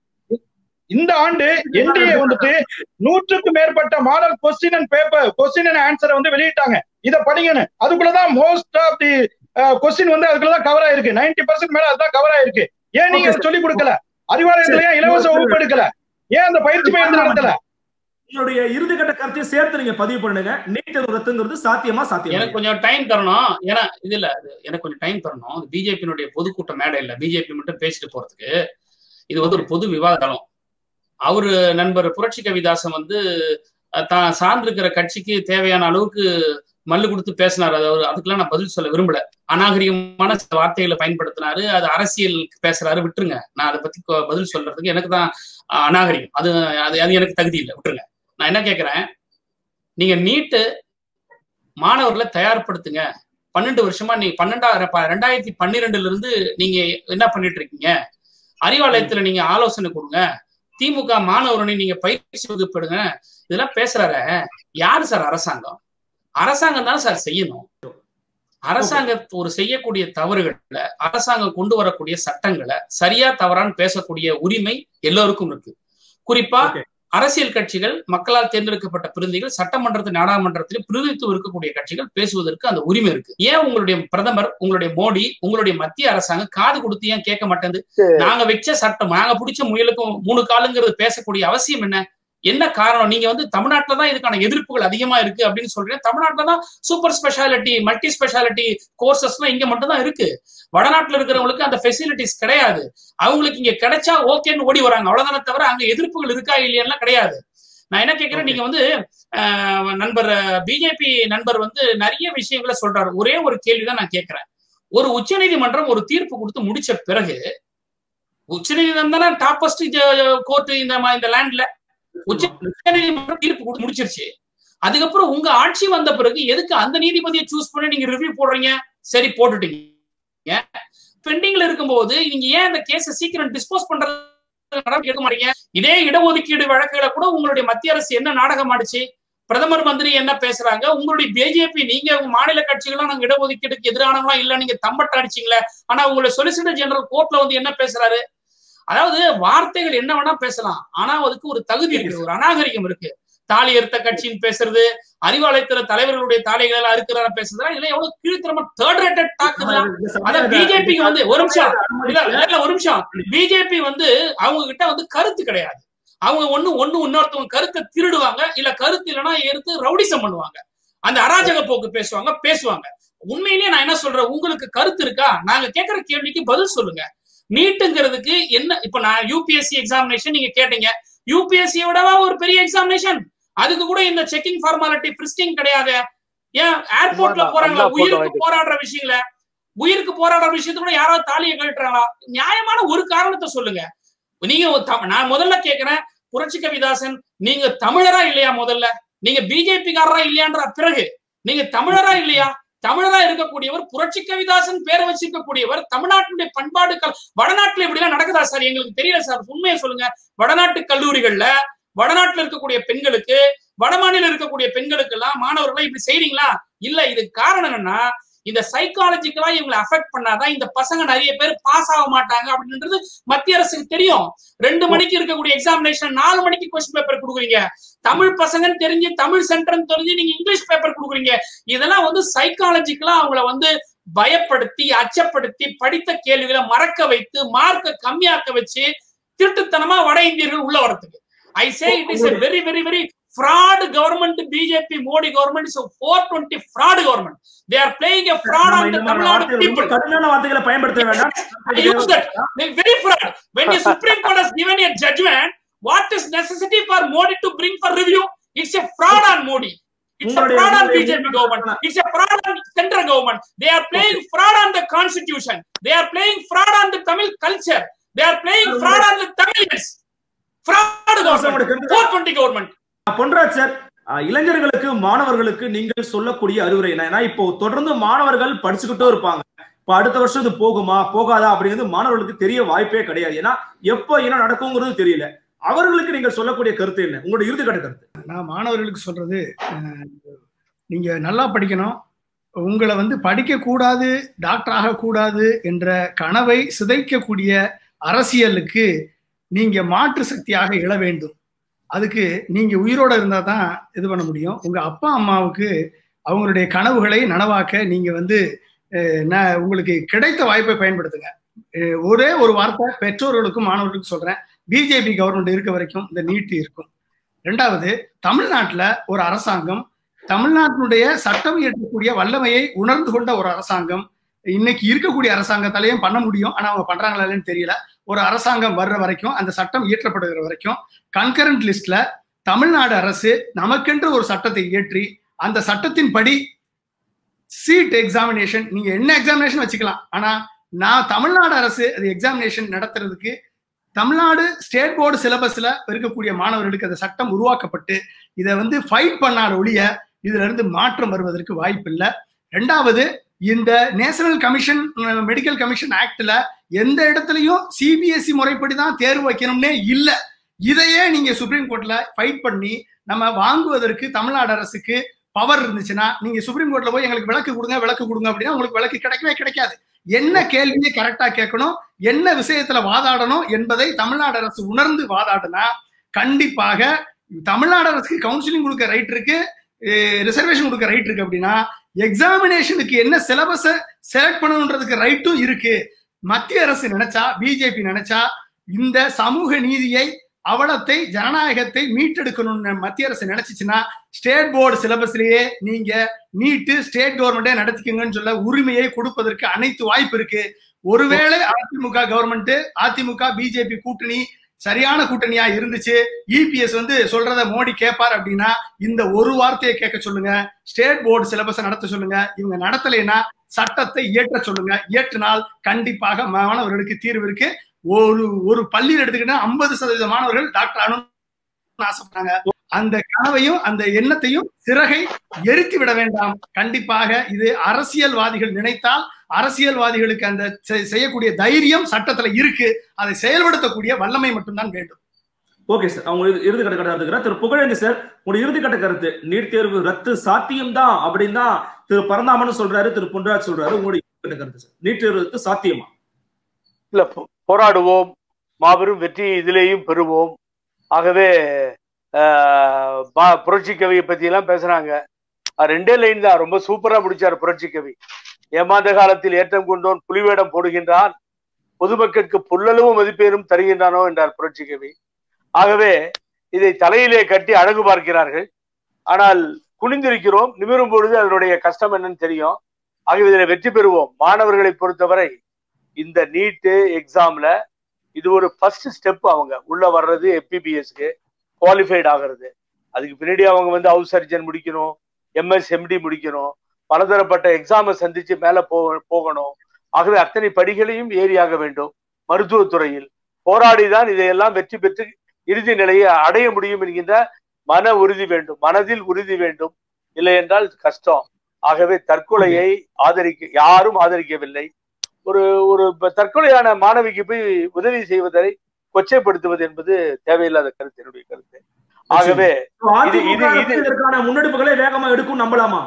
இந்த ஆண்டு என்டிஏ வந்துட்டு நூற்றுக்கு மேற்பட்ட model question and paper question and ஆன்சரை வந்து வெளியிட்டாங்க இத படிங்கன்னு அதுக்குள்ளதான் மோஸ்ட் ஆஃப் தி கொஸ்டின் வந்து அதுக்குள்ளதான் கவர் ஆயிருக்கு 90% பர்சன்ட் மேல அதுதான் கவர் ஆயிருக்கு ஏன் நீங்க Okay, சொல்லி கொடுக்கல அறிவாலயத்துல ஏன் இலவச வகுப்பு எடுக்கல ஏன் அந்த பயிற்சி மையம் நடத்தல உங்களுடைய இறுதிக்கட்ட கருத்தையும் சேர்த்து நீங்க பதிவு பண்ணுங்க நீட் தேர்வு ரத்துங்கிறது சாத்தியமா சாத்தியமா எனக்கு கொஞ்சம் டைம் தரணும் ஏன்னா இது இல்ல இது எனக்கு கொஞ்சம் டைம் தரணும் பிஜேபியினுடைய பொதுக்கூட்ட மேடை இல்ல பிஜேபி மட்டும் பேசிட்டு போறதுக்கு இது வந்து ஒரு பொது விவாத தளம் அவரு நண்பர் புரட்சி கவிதாசன் வந்து அஹ், தான் சார்ந்திருக்கிற கட்சிக்கு தேவையான அளவுக்கு மல்லு கொடுத்து பேசினார் அது அவர் அதுக்கெல்லாம் நான் பதில் சொல்ல விரும்பல அநாகரிகமான சில வார்த்தைகளை பயன்படுத்தினாரு அது அரசியல் பேசுறாரு விட்டுருங்க நான் அதை பத்தி கொ- பதில் சொல்றதுக்கு எனக்கு தான் அஹ், அநாகரிகம் அது அது அது எனக்கு தகுதி இல்லை விட்டுருங்க நான் என்ன கேட்கிறேன் நீங்க நீட்டு மாணவர்களை தயார்படுத்துங்க பன்னெண்டு வருஷமா நீ பன்னெண்டா ப- ரெண்டாயிரத்தி பன்னிரெண்டுல இருந்து நீங்க என்ன பண்ணிட்டு இருக்கீங்க அறிவாலயத்துல நீங்க ஆலோசனை கொடுங்க திமுக மாணவரணி நீங்க பயிற்சி வகுப்பிடுங்க இதெல்லாம் பேசுறாரு யாரு சார் அரசாங்கம் அரசாங்கம் தானே சார் செய்யணும் அரசாங்க ஒரு செய்யக்கூடிய தவறுகள்ல அரசாங்கம் கொண்டு வரக்கூடிய சட்டங்களை சரியா தவறான்னு பேசக்கூடிய உரிமை எல்லோருக்கும் இருக்கு குறிப்பா Okay. அரசியல் கட்சிகள் மக்களால் தேர்ந்தெடுக்கப்பட்ட பிரதிநிதிகள் சட்டமன்றத்தில் நாடாளுமன்றத்தில் பிரதிநிதித்துவம் இருக்கக்கூடிய கட்சிகள் பேசுவதற்கு அந்த உரிமை இருக்கு ஏன் உங்களுடைய பிரதமர் உங்களுடைய மோடி உங்களுடைய மத்திய அரசாங்கம் காது கொடுத்து ஏன் கேட்க மாட்டேங்குது நாங்க வச்ச சட்டம் நாங்க பிடிச்ச முயலுக்கும் மூணு காலுங்கிறது பேசக்கூடிய அவசியம் என்ன என்ன காரணம் நீங்க வந்து தமிழ்நாட்டுல தான் இதுக்கான எதிர்ப்புகள் அதிகமா இருக்கு அப்படின்னு சொல்றீங்க தமிழ்நாட்டுல தான் சூப்பர் ஸ்பெஷாலிட்டி மல்டி ஸ்பெஷாலிட்டி கோர்சஸ்லாம் இங்க மட்டும் தான் இருக்கு வடநாட்டுல இருக்கிறவங்களுக்கு அந்த ஃபெசிலிட்டிஸ் கிடையாது அவங்களுக்கு இங்க கிடைச்சா ஓகேன்னு ஓடி வராங்க அவ்வளவுதானே தவிர அங்க எதிர்ப்புகள் இருக்கா இல்லையாலாம் கிடையாது நான் என்ன கேட்கிறேன் நீங்க வந்து ஆஹ், நண்பர் பிஜேபி நண்பர் வந்து நிறைய விஷயங்களை சொல்றாரு ஒரே ஒரு கேள்விதான் நான் கேட்கிறேன் ஒரு உச்சநீதிமன்றம் ஒரு தீர்ப்பு கொடுத்து முடிச்ச பிறகு உச்சநீதிமன்றம் தானே டாப்பஸ்ட் கோர்ட் இந்த மா- இந்த லேண்ட்ல உச்ச உச்சநீதிமன்றம் தீர்ப்பு கொடுத்து முடிச்சிருச்சு அதுக்கப்புறம் உங்க ஆட்சி வந்த பிறகு எதுக்கு அந்த நீதிபதியை சூஸ் பண்ணி நீங்க ரிவ்யூ போடுறீங்க சரி போட்டுட்டீங்க பெண்டிங்ல இருக்கும்போது நீங்க ஏன் அந்த கேஸ சீக்கிரம் டிஸ்போஸ் பண்றது நடவடிக்கை எடுக்க மாட்டீங்க இதே இடஒதுக்கீடு வழக்குகளை கூட உங்களுடைய மத்திய அரசு என்ன நாடகம் ஆடுச்சு பிரதமர் மந்திரி என்ன பேசுறாங்க உங்களுடைய பிஜேபி நீங்க உங்க மாநில கட்சிகள்லாம் நாங்க இடஒதுக்கீடுக்கு எதிரானவங்களா இல்ல நீங்க தம்பட்ட அடிச்சீங்களே ஆனா உங்களுடைய சொலிசிட்டர் ஜெனரல் கோர்ட்ல வந்து என்ன பேசுறாரு அதாவது வார்த்தைகள் என்ன வேணா பேசலாம் ஆனா அதுக்கு ஒரு தகுதி இருக்கு ஒரு அநாகரிகம் இருக்கு தாலி எடுத்த கட்சின்னு பேசுறது அறிவாலயத்துல தலைவர்களுடைய தாலிகள் எல்லாம் இருக்கிற பேசுறதுலாம் இதெல்லாம் எவ்வளவு கீழ்த்தரமா தேர்ட் ரேட்டட் டாக்குதுலாம் அதான் பிஜேபிக்கு வந்து ஒரு நிமிஷம் இல்ல இல்ல, இல்ல, ஒரு நிமிஷம் பிஜேபி வந்து அவங்க கிட்ட வந்து கருத்து கிடையாது அவங்க ஒண்ணு ஒண்ணு இன்னொருத்தவங்க கருத்தை திருடுவாங்க இல்ல கருத்து இல்லைன்னா எடுத்து ரவுடிசம் பண்ணுவாங்க அந்த அராஜக போக்கு பேசுவாங்க பேசுவாங்க உண்மையிலேயே நான் என்ன சொல்றேன் உங்களுக்கு கருத்து இருக்கா நாங்க கேட்கிற கேள்விக்கு பதில் சொல்லுங்க நீட்டுங்கிறதுக்கு என்ன இப்ப நான் யூபிஎஸ்சி எக்ஸாமினேஷன் நீங்க கேட்டீங்க யூபிஎஸ்சி விடவா ஒரு பெரிய எக்ஸாமினேஷன் அதுக்கு கூட இந்த செக்கிங் ஃபார்மாலிட்டி பிரிஸ்டிங் கிடையாது ஏன் ஏர்போர்ட்ல அண்ணா, போறாங்களா அண்ணா photo உயிருக்கு வாங்கிட்டு. போராடுற விஷயங்கள உயிருக்கு போராடுற விஷயத்த கூட யாராவது தாலியை கழட்டுறாங்களா நியாயமான ஒரு காரணத்தை சொல்லுங்க நீங்க ஒரு தம்- நான் முதல்ல கேக்குறேன் புரட்சி கவிதாசன் நீங்க தமிழரா இல்லையா முதல்ல நீங்க பிஜேபி காரரா இல்லையான்ற பிறகு நீங்க தமிழரா இல்லையா தமிழரா இருக்கக்கூடியவர் புரட்சி கவிதாசன் பேரை வச்சிருக்கக்கூடியவர் தமிழ்நாட்டினுடைய பண்பாடு கல் வடநாட்டுல இப்படி எல்லாம் நடக்குதா சார் எங்களுக்கு தெரியல சார் உண்மையை சொல்லுங்க வடநாட்டு கல்லூரிகள்ல வடநாட்டுல இருக்கக்கூடிய பெண்களுக்கு வடமாநில இருக்கக்கூடிய பெண்களுக்கு எல்லாம் மாணவர்கள் இப்படி செய்றீங்களா இல்ல இதுக்கு காரணம் என்னன்னா இந்த சைக்காலஜிக்கலா இவங்களை அஃபெக்ட் பண்ணாதான் இந்த பசங்க நிறைய பேர் பாஸ் ஆக மாட்டாங்க அப்படின்றது மத்திய அரசுக்கு தெரியும் ரெண்டு மணிக்கு இருக்கக்கூடிய எக்ஸாமினேஷன் நாலு மணிக்கு கொஸ்டின் பேப்பர் கொடுக்குறீங்க தமிழ் பசங்கன்னு தெரிஞ்சு தமிழ் சென்டர்னு தெரிஞ்சு நீங்க இங்கிலீஷ் பேப்பர் கொடுக்குறீங்க இதெல்லாம் வந்து சைக்காலஜிக்கலா அவங்கள வந்து பயப்படுத்தி அச்சப்படுத்தி படித்த கேள்விகளை மறக்க வைத்து மார்க்க கம்மியாக்க வச்சு திருட்டுத்தனமா வட இந்தியர்கள் உள்ள வரதுக்கு I say it is a very very very fraud government BJP Modi government is four twenty fraud government they are playing a fraud on the Tamil Nadu people கடுமையான வார்த்தைகளை பயன்படுத்த வேண்டாம் I use that. They're very fraud. When the Supreme Court has given a judgment, what is necessity for Modi to bring for review? It's a fraud on Modi. It's a உங்களுடைய- fraud on உங்களுடைய- BJP government. It's a fraud on central government. They are playing fraud on the constitution. They are playing fraud on the Tamil culture. They are playing fraud on the Tamilians. Fraud government. 420 government. Ponraj sir அஹ், இளைஞர்களுக்கு மாணவர்களுக்கு நீங்கள் சொல்லக்கூடிய அறிவுரை என்ன ஏன்னா இப்போ தொடர்ந்து மாணவர்கள் படிச்சுக்கிட்டும் இருப்பாங்க இப்ப அடுத்த வருஷம் இது போகுமா போகாதா அப்படிங்கிறது மாணவர்களுக்கு தெரிய வாய்ப்பே கிடையாது ஏன்னா எப்போ என்ன நடக்குங்கிறது தெரியல அவர்களுக்கு நீங்கள் சொல்லக்கூடிய கருத்து என்ன உங்களுடைய இறுதிக்கட்ட கருத்து நான் மாணவர்களுக்கு சொல்றது அஹ், நீங்க நல்லா படிக்கணும் உங்களை வந்து படிக்க கூடாது டாக்டர் ஆகக்கூடாது என்ற கனவை சிதைக்கக்கூடிய அரசியலுக்கு நீங்க மாற்று சக்தியாக இழ வேண்டும் அதுக்கு நீங்க உயிரோட இருந்தா தான் இது பண்ண முடியும் உங்க அப்பா அம்மாவுக்கு அவங்களுடைய கனவுகளை நனவாக்க நீங்க வந்து அஹ், ந- உங்களுக்கு கிடைத்த வாய்ப்பை பயன்படுத்துங்க அஹ், ஒரே ஒரு வார்த்தை பெற்றோர்களுக்கும் மாணவர்களுக்கும் சொல்றேன் பிஜேபி கவர்மெண்ட் இருக்க வரைக்கும் இந்த நீட்டு இருக்கும் ரெண்டாவது தமிழ்நாட்டுல ஒரு அரசாங்கம் தமிழ்நாட்டினுடைய சட்டம் இயற்றக்கூடிய வல்லமையை உணர்ந்து கொண்ட ஒரு அரசாங்கம் இன்னைக்கு இருக்கக்கூடிய அரசாங்கத்தாலையும் பண்ண முடியும் ஆனா அவங்க பண்றாங்களா இல்லைன்னு தெரியல ஒரு அரசாங்கம் வர்ற வரைக்கும் அந்த சட்டம் இயற்றப்படுகிற வரைக்கும் கன்கரண்ட் லிஸ்ட்ல தமிழ்நாடு அரசு நமக்கென்று ஒரு சட்டத்தை இயற்றி அந்த சட்டத்தின் படி சீட் எக்ஸாமினேஷன் நீங்க என்ன எக்ஸாமினேஷன் வச்சுக்கலாம் ஆனா நான் தமிழ்நாடு அரசு அது எக்ஸாமினேஷன் நடத்துறதுக்கு தமிழ்நாடு ஸ்டேட் போர்டு சிலபஸ்ல இருக்கக்கூடிய மாணவர்களுக்கு அந்த சட்டம் உருவாக்கப்பட்டு இதை வந்து ஃபைட் பண்ணாத ஒழிய இதுல இருந்து மாற்றம் வருவதற்கு வாய்ப்பு இல்லை ரெண்டாவது இந்த நேஷனல் கமிஷன் மெடிக்கல் கமிஷன் ஆக்ட்ல எந்த இடத்துலயும் சிபிஎஸ்இ முறைப்படி தான் தேர்வு வைக்கணும்னே இல்லை இதையே நீங்க சுப்ரீம் கோர்ட்ல ஃபைட் பண்ணி நம்ம வாங்குவதற்கு தமிழ்நாடு அரசுக்கு பவர் இருந்துச்சுன்னா நீங்க சுப்ரீம் கோர்ட்ல போய் எங்களுக்கு விளக்கு கொடுங்க விளக்கு கொடுங்க அப்படின்னா உங்களுக்கு விளக்கு கிடைக்கவே கிடைக்காது என்ன கேள்வியை கரெக்டா கேட்கணும் என்ன விஷயத்துல வாதாடணும் என்பதை தமிழ்நாடு அரசு உணர்ந்து வாதாடுனா கண்டிப்பாக தமிழ்நாடு அரசுக்கு கவுன்சிலிங் கொடுக்க ரைட் இருக்கு ரிசர்வேஷன் கொடுக்க ரைட் இருக்கு அப்படின்னா எக்ஸாமினேஷனுக்கு என்ன சிலபஸ செலக்ட் பண்ணணுன்றதுக்கு ரைட்டும் இருக்கு மத்திய அரசு நினைச்சா பிஜேபி நினைச்சா இந்த சமூக நீதியை அவலத்தை ஜனநாயகத்தை மீட்டெடுக்கணும்னு மத்திய அரசு நினைச்சிச்சுன்னா ஸ்டேட் போர்டு சிலபஸ்லயே நீங்க நீட்டு ஸ்டேட் கவர்மெண்டே நடத்திக்கங்கன்னு சொல்ல உரிமையை கொடுப்பதற்கு அனைத்து வாய்ப்பு இருக்கு ஒருவேளை அதிமுக கவர்மெண்ட் அதிமுக பிஜேபி கூட்டணி சரியான கூட்டணியா இருந்துச்சு இபிஎஸ் வந்து சொல்றத மோடி கேட்பார் அப்படின்னா இந்த ஒரு வார்த்தையை கேட்க சொல்லுங்க ஸ்டேட் போர்டு சிலபஸை நடத்த சொல்லுங்க இவங்க நடத்தலைன்னா சட்டத்தை இயற்ற சொல்லுங்க இயற்றினால் கண்டிப்பாக மாணவர்களுக்கு தீர்வு இருக்கு ஒரு ஒரு பள்ளியில் எடுத்துக்கிட்டா ஐம்பது சதவீத மாணவர்கள் டாக்டர் ஆகணும்னு ஆசைப்படுறாங்க அந்த கனவையும் அந்த எண்ணத்தையும் சிறகை எரித்து விட வேண்டாம் கண்டிப்பாக இது அரசியல்வாதிகள் நினைத்தால் அரசியல்வாதிகளுக்கு அந்த செ- செய்யக்கூடிய தைரியம் சட்டத்துல இருக்கு அதை செயல்படுத்தக்கூடிய வல்லமை மட்டும்தான் வேண்டும் ஓகே சார் அவங்க இறுதி- இறுதி கட்ட கருத்து இருக்கிறார் திரு புகழேந்தி சார் உங்களுடைய இறுதி கட்ட கருத்து நீட் தேர்வு ரத்து சாத்தியம் தான் அப்படின்னு தான் திரு பரந்தாமன் சொல்றாரு திரு பொன்ராஜ் சொல்றாரு உங்களுடைய இறுதி கட்ட கருத்து சார் நீட் தேர்வு ரத்து சாத்தியமா இல்ல போ- போராடுவோம் மாபெரும் வெற்றி இதிலேயும் பெறுவோம் ஆகவே ஆஹ், பா- புரட்சி கவியை பத்தி எல்லாம் பேசுறாங்க அது ரெண்டே லைன் தான் ரொம்ப சூப்பரா முடிச்சார் புரட்சி கவி ஏமாந்த காலத்தில் ஏற்றம் கொண்டோன் புலிவேடம் போடுகின்றான் பொதுமக்களுக்கு புல்லளவு மதிப்பேரும் தருகின்றானோ என்றார் புரட்சி கவி ஆகவே இதை தலையிலே கட்டி அழகு பார்க்கிறார்கள் ஆனால் குனிந்திருக்கிறோம் நிமிரும் பொழுது அதனுடைய கஷ்டம் என்னன்னு தெரியும் ஆகவே இதில் வெற்றி பெறுவோம் மாணவர்களை பொறுத்தவரை இந்த நீட்டு எக்ஸாம்ல இது ஒரு ஃபர்ஸ்ட் ஸ்டெப் அவங்க உள்ள வர்றது எம்பிபிஎஸ்க்கு குவாலிஃபைட் ஆகிறது அதுக்கு பின்னாடி அவங்க வந்து ஹவுஸ் சர்ஜன் முடிக்கணும் எம்எஸ் எம்டி முடிக்கணும் பலதரப்பட்ட எக்ஸாமை சந்திச்சு மேல போ போகணும் ஆகவே அத்தனை படிகளையும் ஏறியாக வேண்டும் மருத்துவத்துறையில் போராடிதான் இதையெல்லாம் வெற்றி பெற்று இறுதி நிலையை அடைய முடியும் என்கின்ற மன உறுதி வேண்டும் மனதில் உறுதி வேண்டும் இல்லை என்றால் கஷ்டம் ஆகவே தற்கொலையை ஆதரிக்க யாரும் ஆதரிக்கவில்லை ஒரு ஒரு ப- தற்கொலையான மாணவிக்கு போய் உதவி செய்வதை கொச்சைப்படுத்துவது என்பது தேவையில்லாத கருத்து என்னுடைய கருத்து ஆகவே அதிமுக இது- அரசு இதற்கான முன்னெடுப்புகளை வேகமா எடுக்கும் நம்பலாமா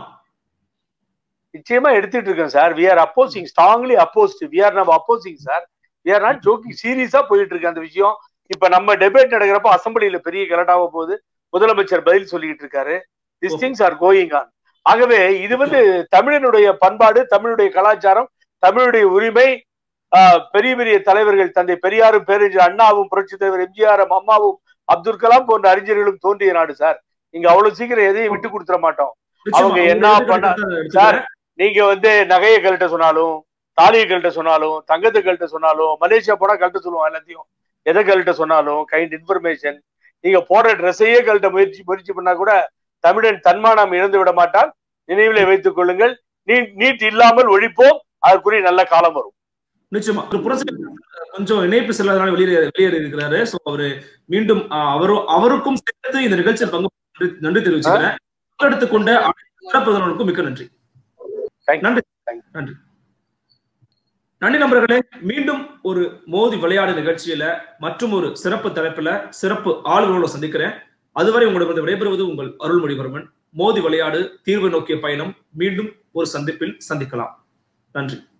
நிச்சயமா எடுத்துட்டு இருக்கோம் sir we are opposing strongly opposed we are நம்ம opposing sir we are not joking சீரியஸா போயிட்டு இருக்கு அந்த விஷயம் இப்ப நம்ம டெபேட் நடக்கிறப்ப அசம்பிளியில பெரிய கலட்டாக போகுது முதலமைச்சர் பதில் சொல்லிட்டு இருக்காரு this things are going on ஆகவே இது வந்து தமிழனுடைய பண்பாடு தமிழுடைய கலாச்சாரம் தமிழுடைய உரிமை ஆஹ், பெரிய பெரிய தலைவர்கள் தந்தை பெரியாரும் பேரறிஞர் அண்ணாவும் புரட்சி தலைவர் எம்ஜிஆரும் அம்மாவும் அப்துல் கலாம் போன்ற அறிஞர்களும் தோன்றிய நாடு சார் இங்க அவ்வளவு சீக்கிரம் எதையும் விட்டு கொடுத்துட மாட்டோம் நிச்சயமா, அவங்க உங்களுடைய என்ன இறுதி பண்ண- கருத்தை எடுத்துக்கிறேன். சார் நீங்க வந்து நகையை கழட்ட சொன்னாலும் தாலியை கழட்ட சொன்னாலும் தங்கத்தை கழட்ட சொன்னாலும் மலேசியா போனா கழட்ட சொல்லுவோம் எல்லாத்தையும் எதை கழட்ட சொன்னாலும் கைண்ட் இன்ஃபர்மேஷன் நீங்க போடுற ட்ரெஸ்ஸையே கழட்ட முயற்சி முயற்சி பண்ணா கூட தமிழன் தன்மானம் இழந்து விட மாட்டான் நினைவிலே வைத்துக் கொள்ளுங்கள் நீட் நீட் இல்லாமல் ஒழிப்போம் அதற்குரிய நல்ல காலம் வரும் நிச்சயமா திரு புரட்சி கொஞ்சம் இணைப்பு செல்லாதனால வெளியே வெளியேறி இருக்கிறாரு சோ அவரு மீண்டும் ஆஹ், அவரும் அவருக்கும் சேர்த்து இந்த நிகழ்ச்சியில் பங்கு பெற்று நன்றி தெரிவிச்சுக்கிறேன் எடுத்துக்கொண்ட அனைத்து சிறப்புகளுக்கும் மிக்க நன்றி Thank you. நன்றி Thank நன்றி நன்றி நண்பர்களே மீண்டும் ஒரு மோதி விளையாடு நிகழ்ச்சியில மற்றும் ஒரு சிறப்பு தலைப்புல சிறப்பு ஆளுகளோட சந்திக்கிறேன் அதுவரை உங்களிடம் விடைபெறுவது உங்கள் அருள்மொழிவர்மன் மோதி விளையாடு தீர்வு நோக்கிய பயணம் மீண்டும் ஒரு சந்திப்பில் சந்திக்கலாம் நன்றி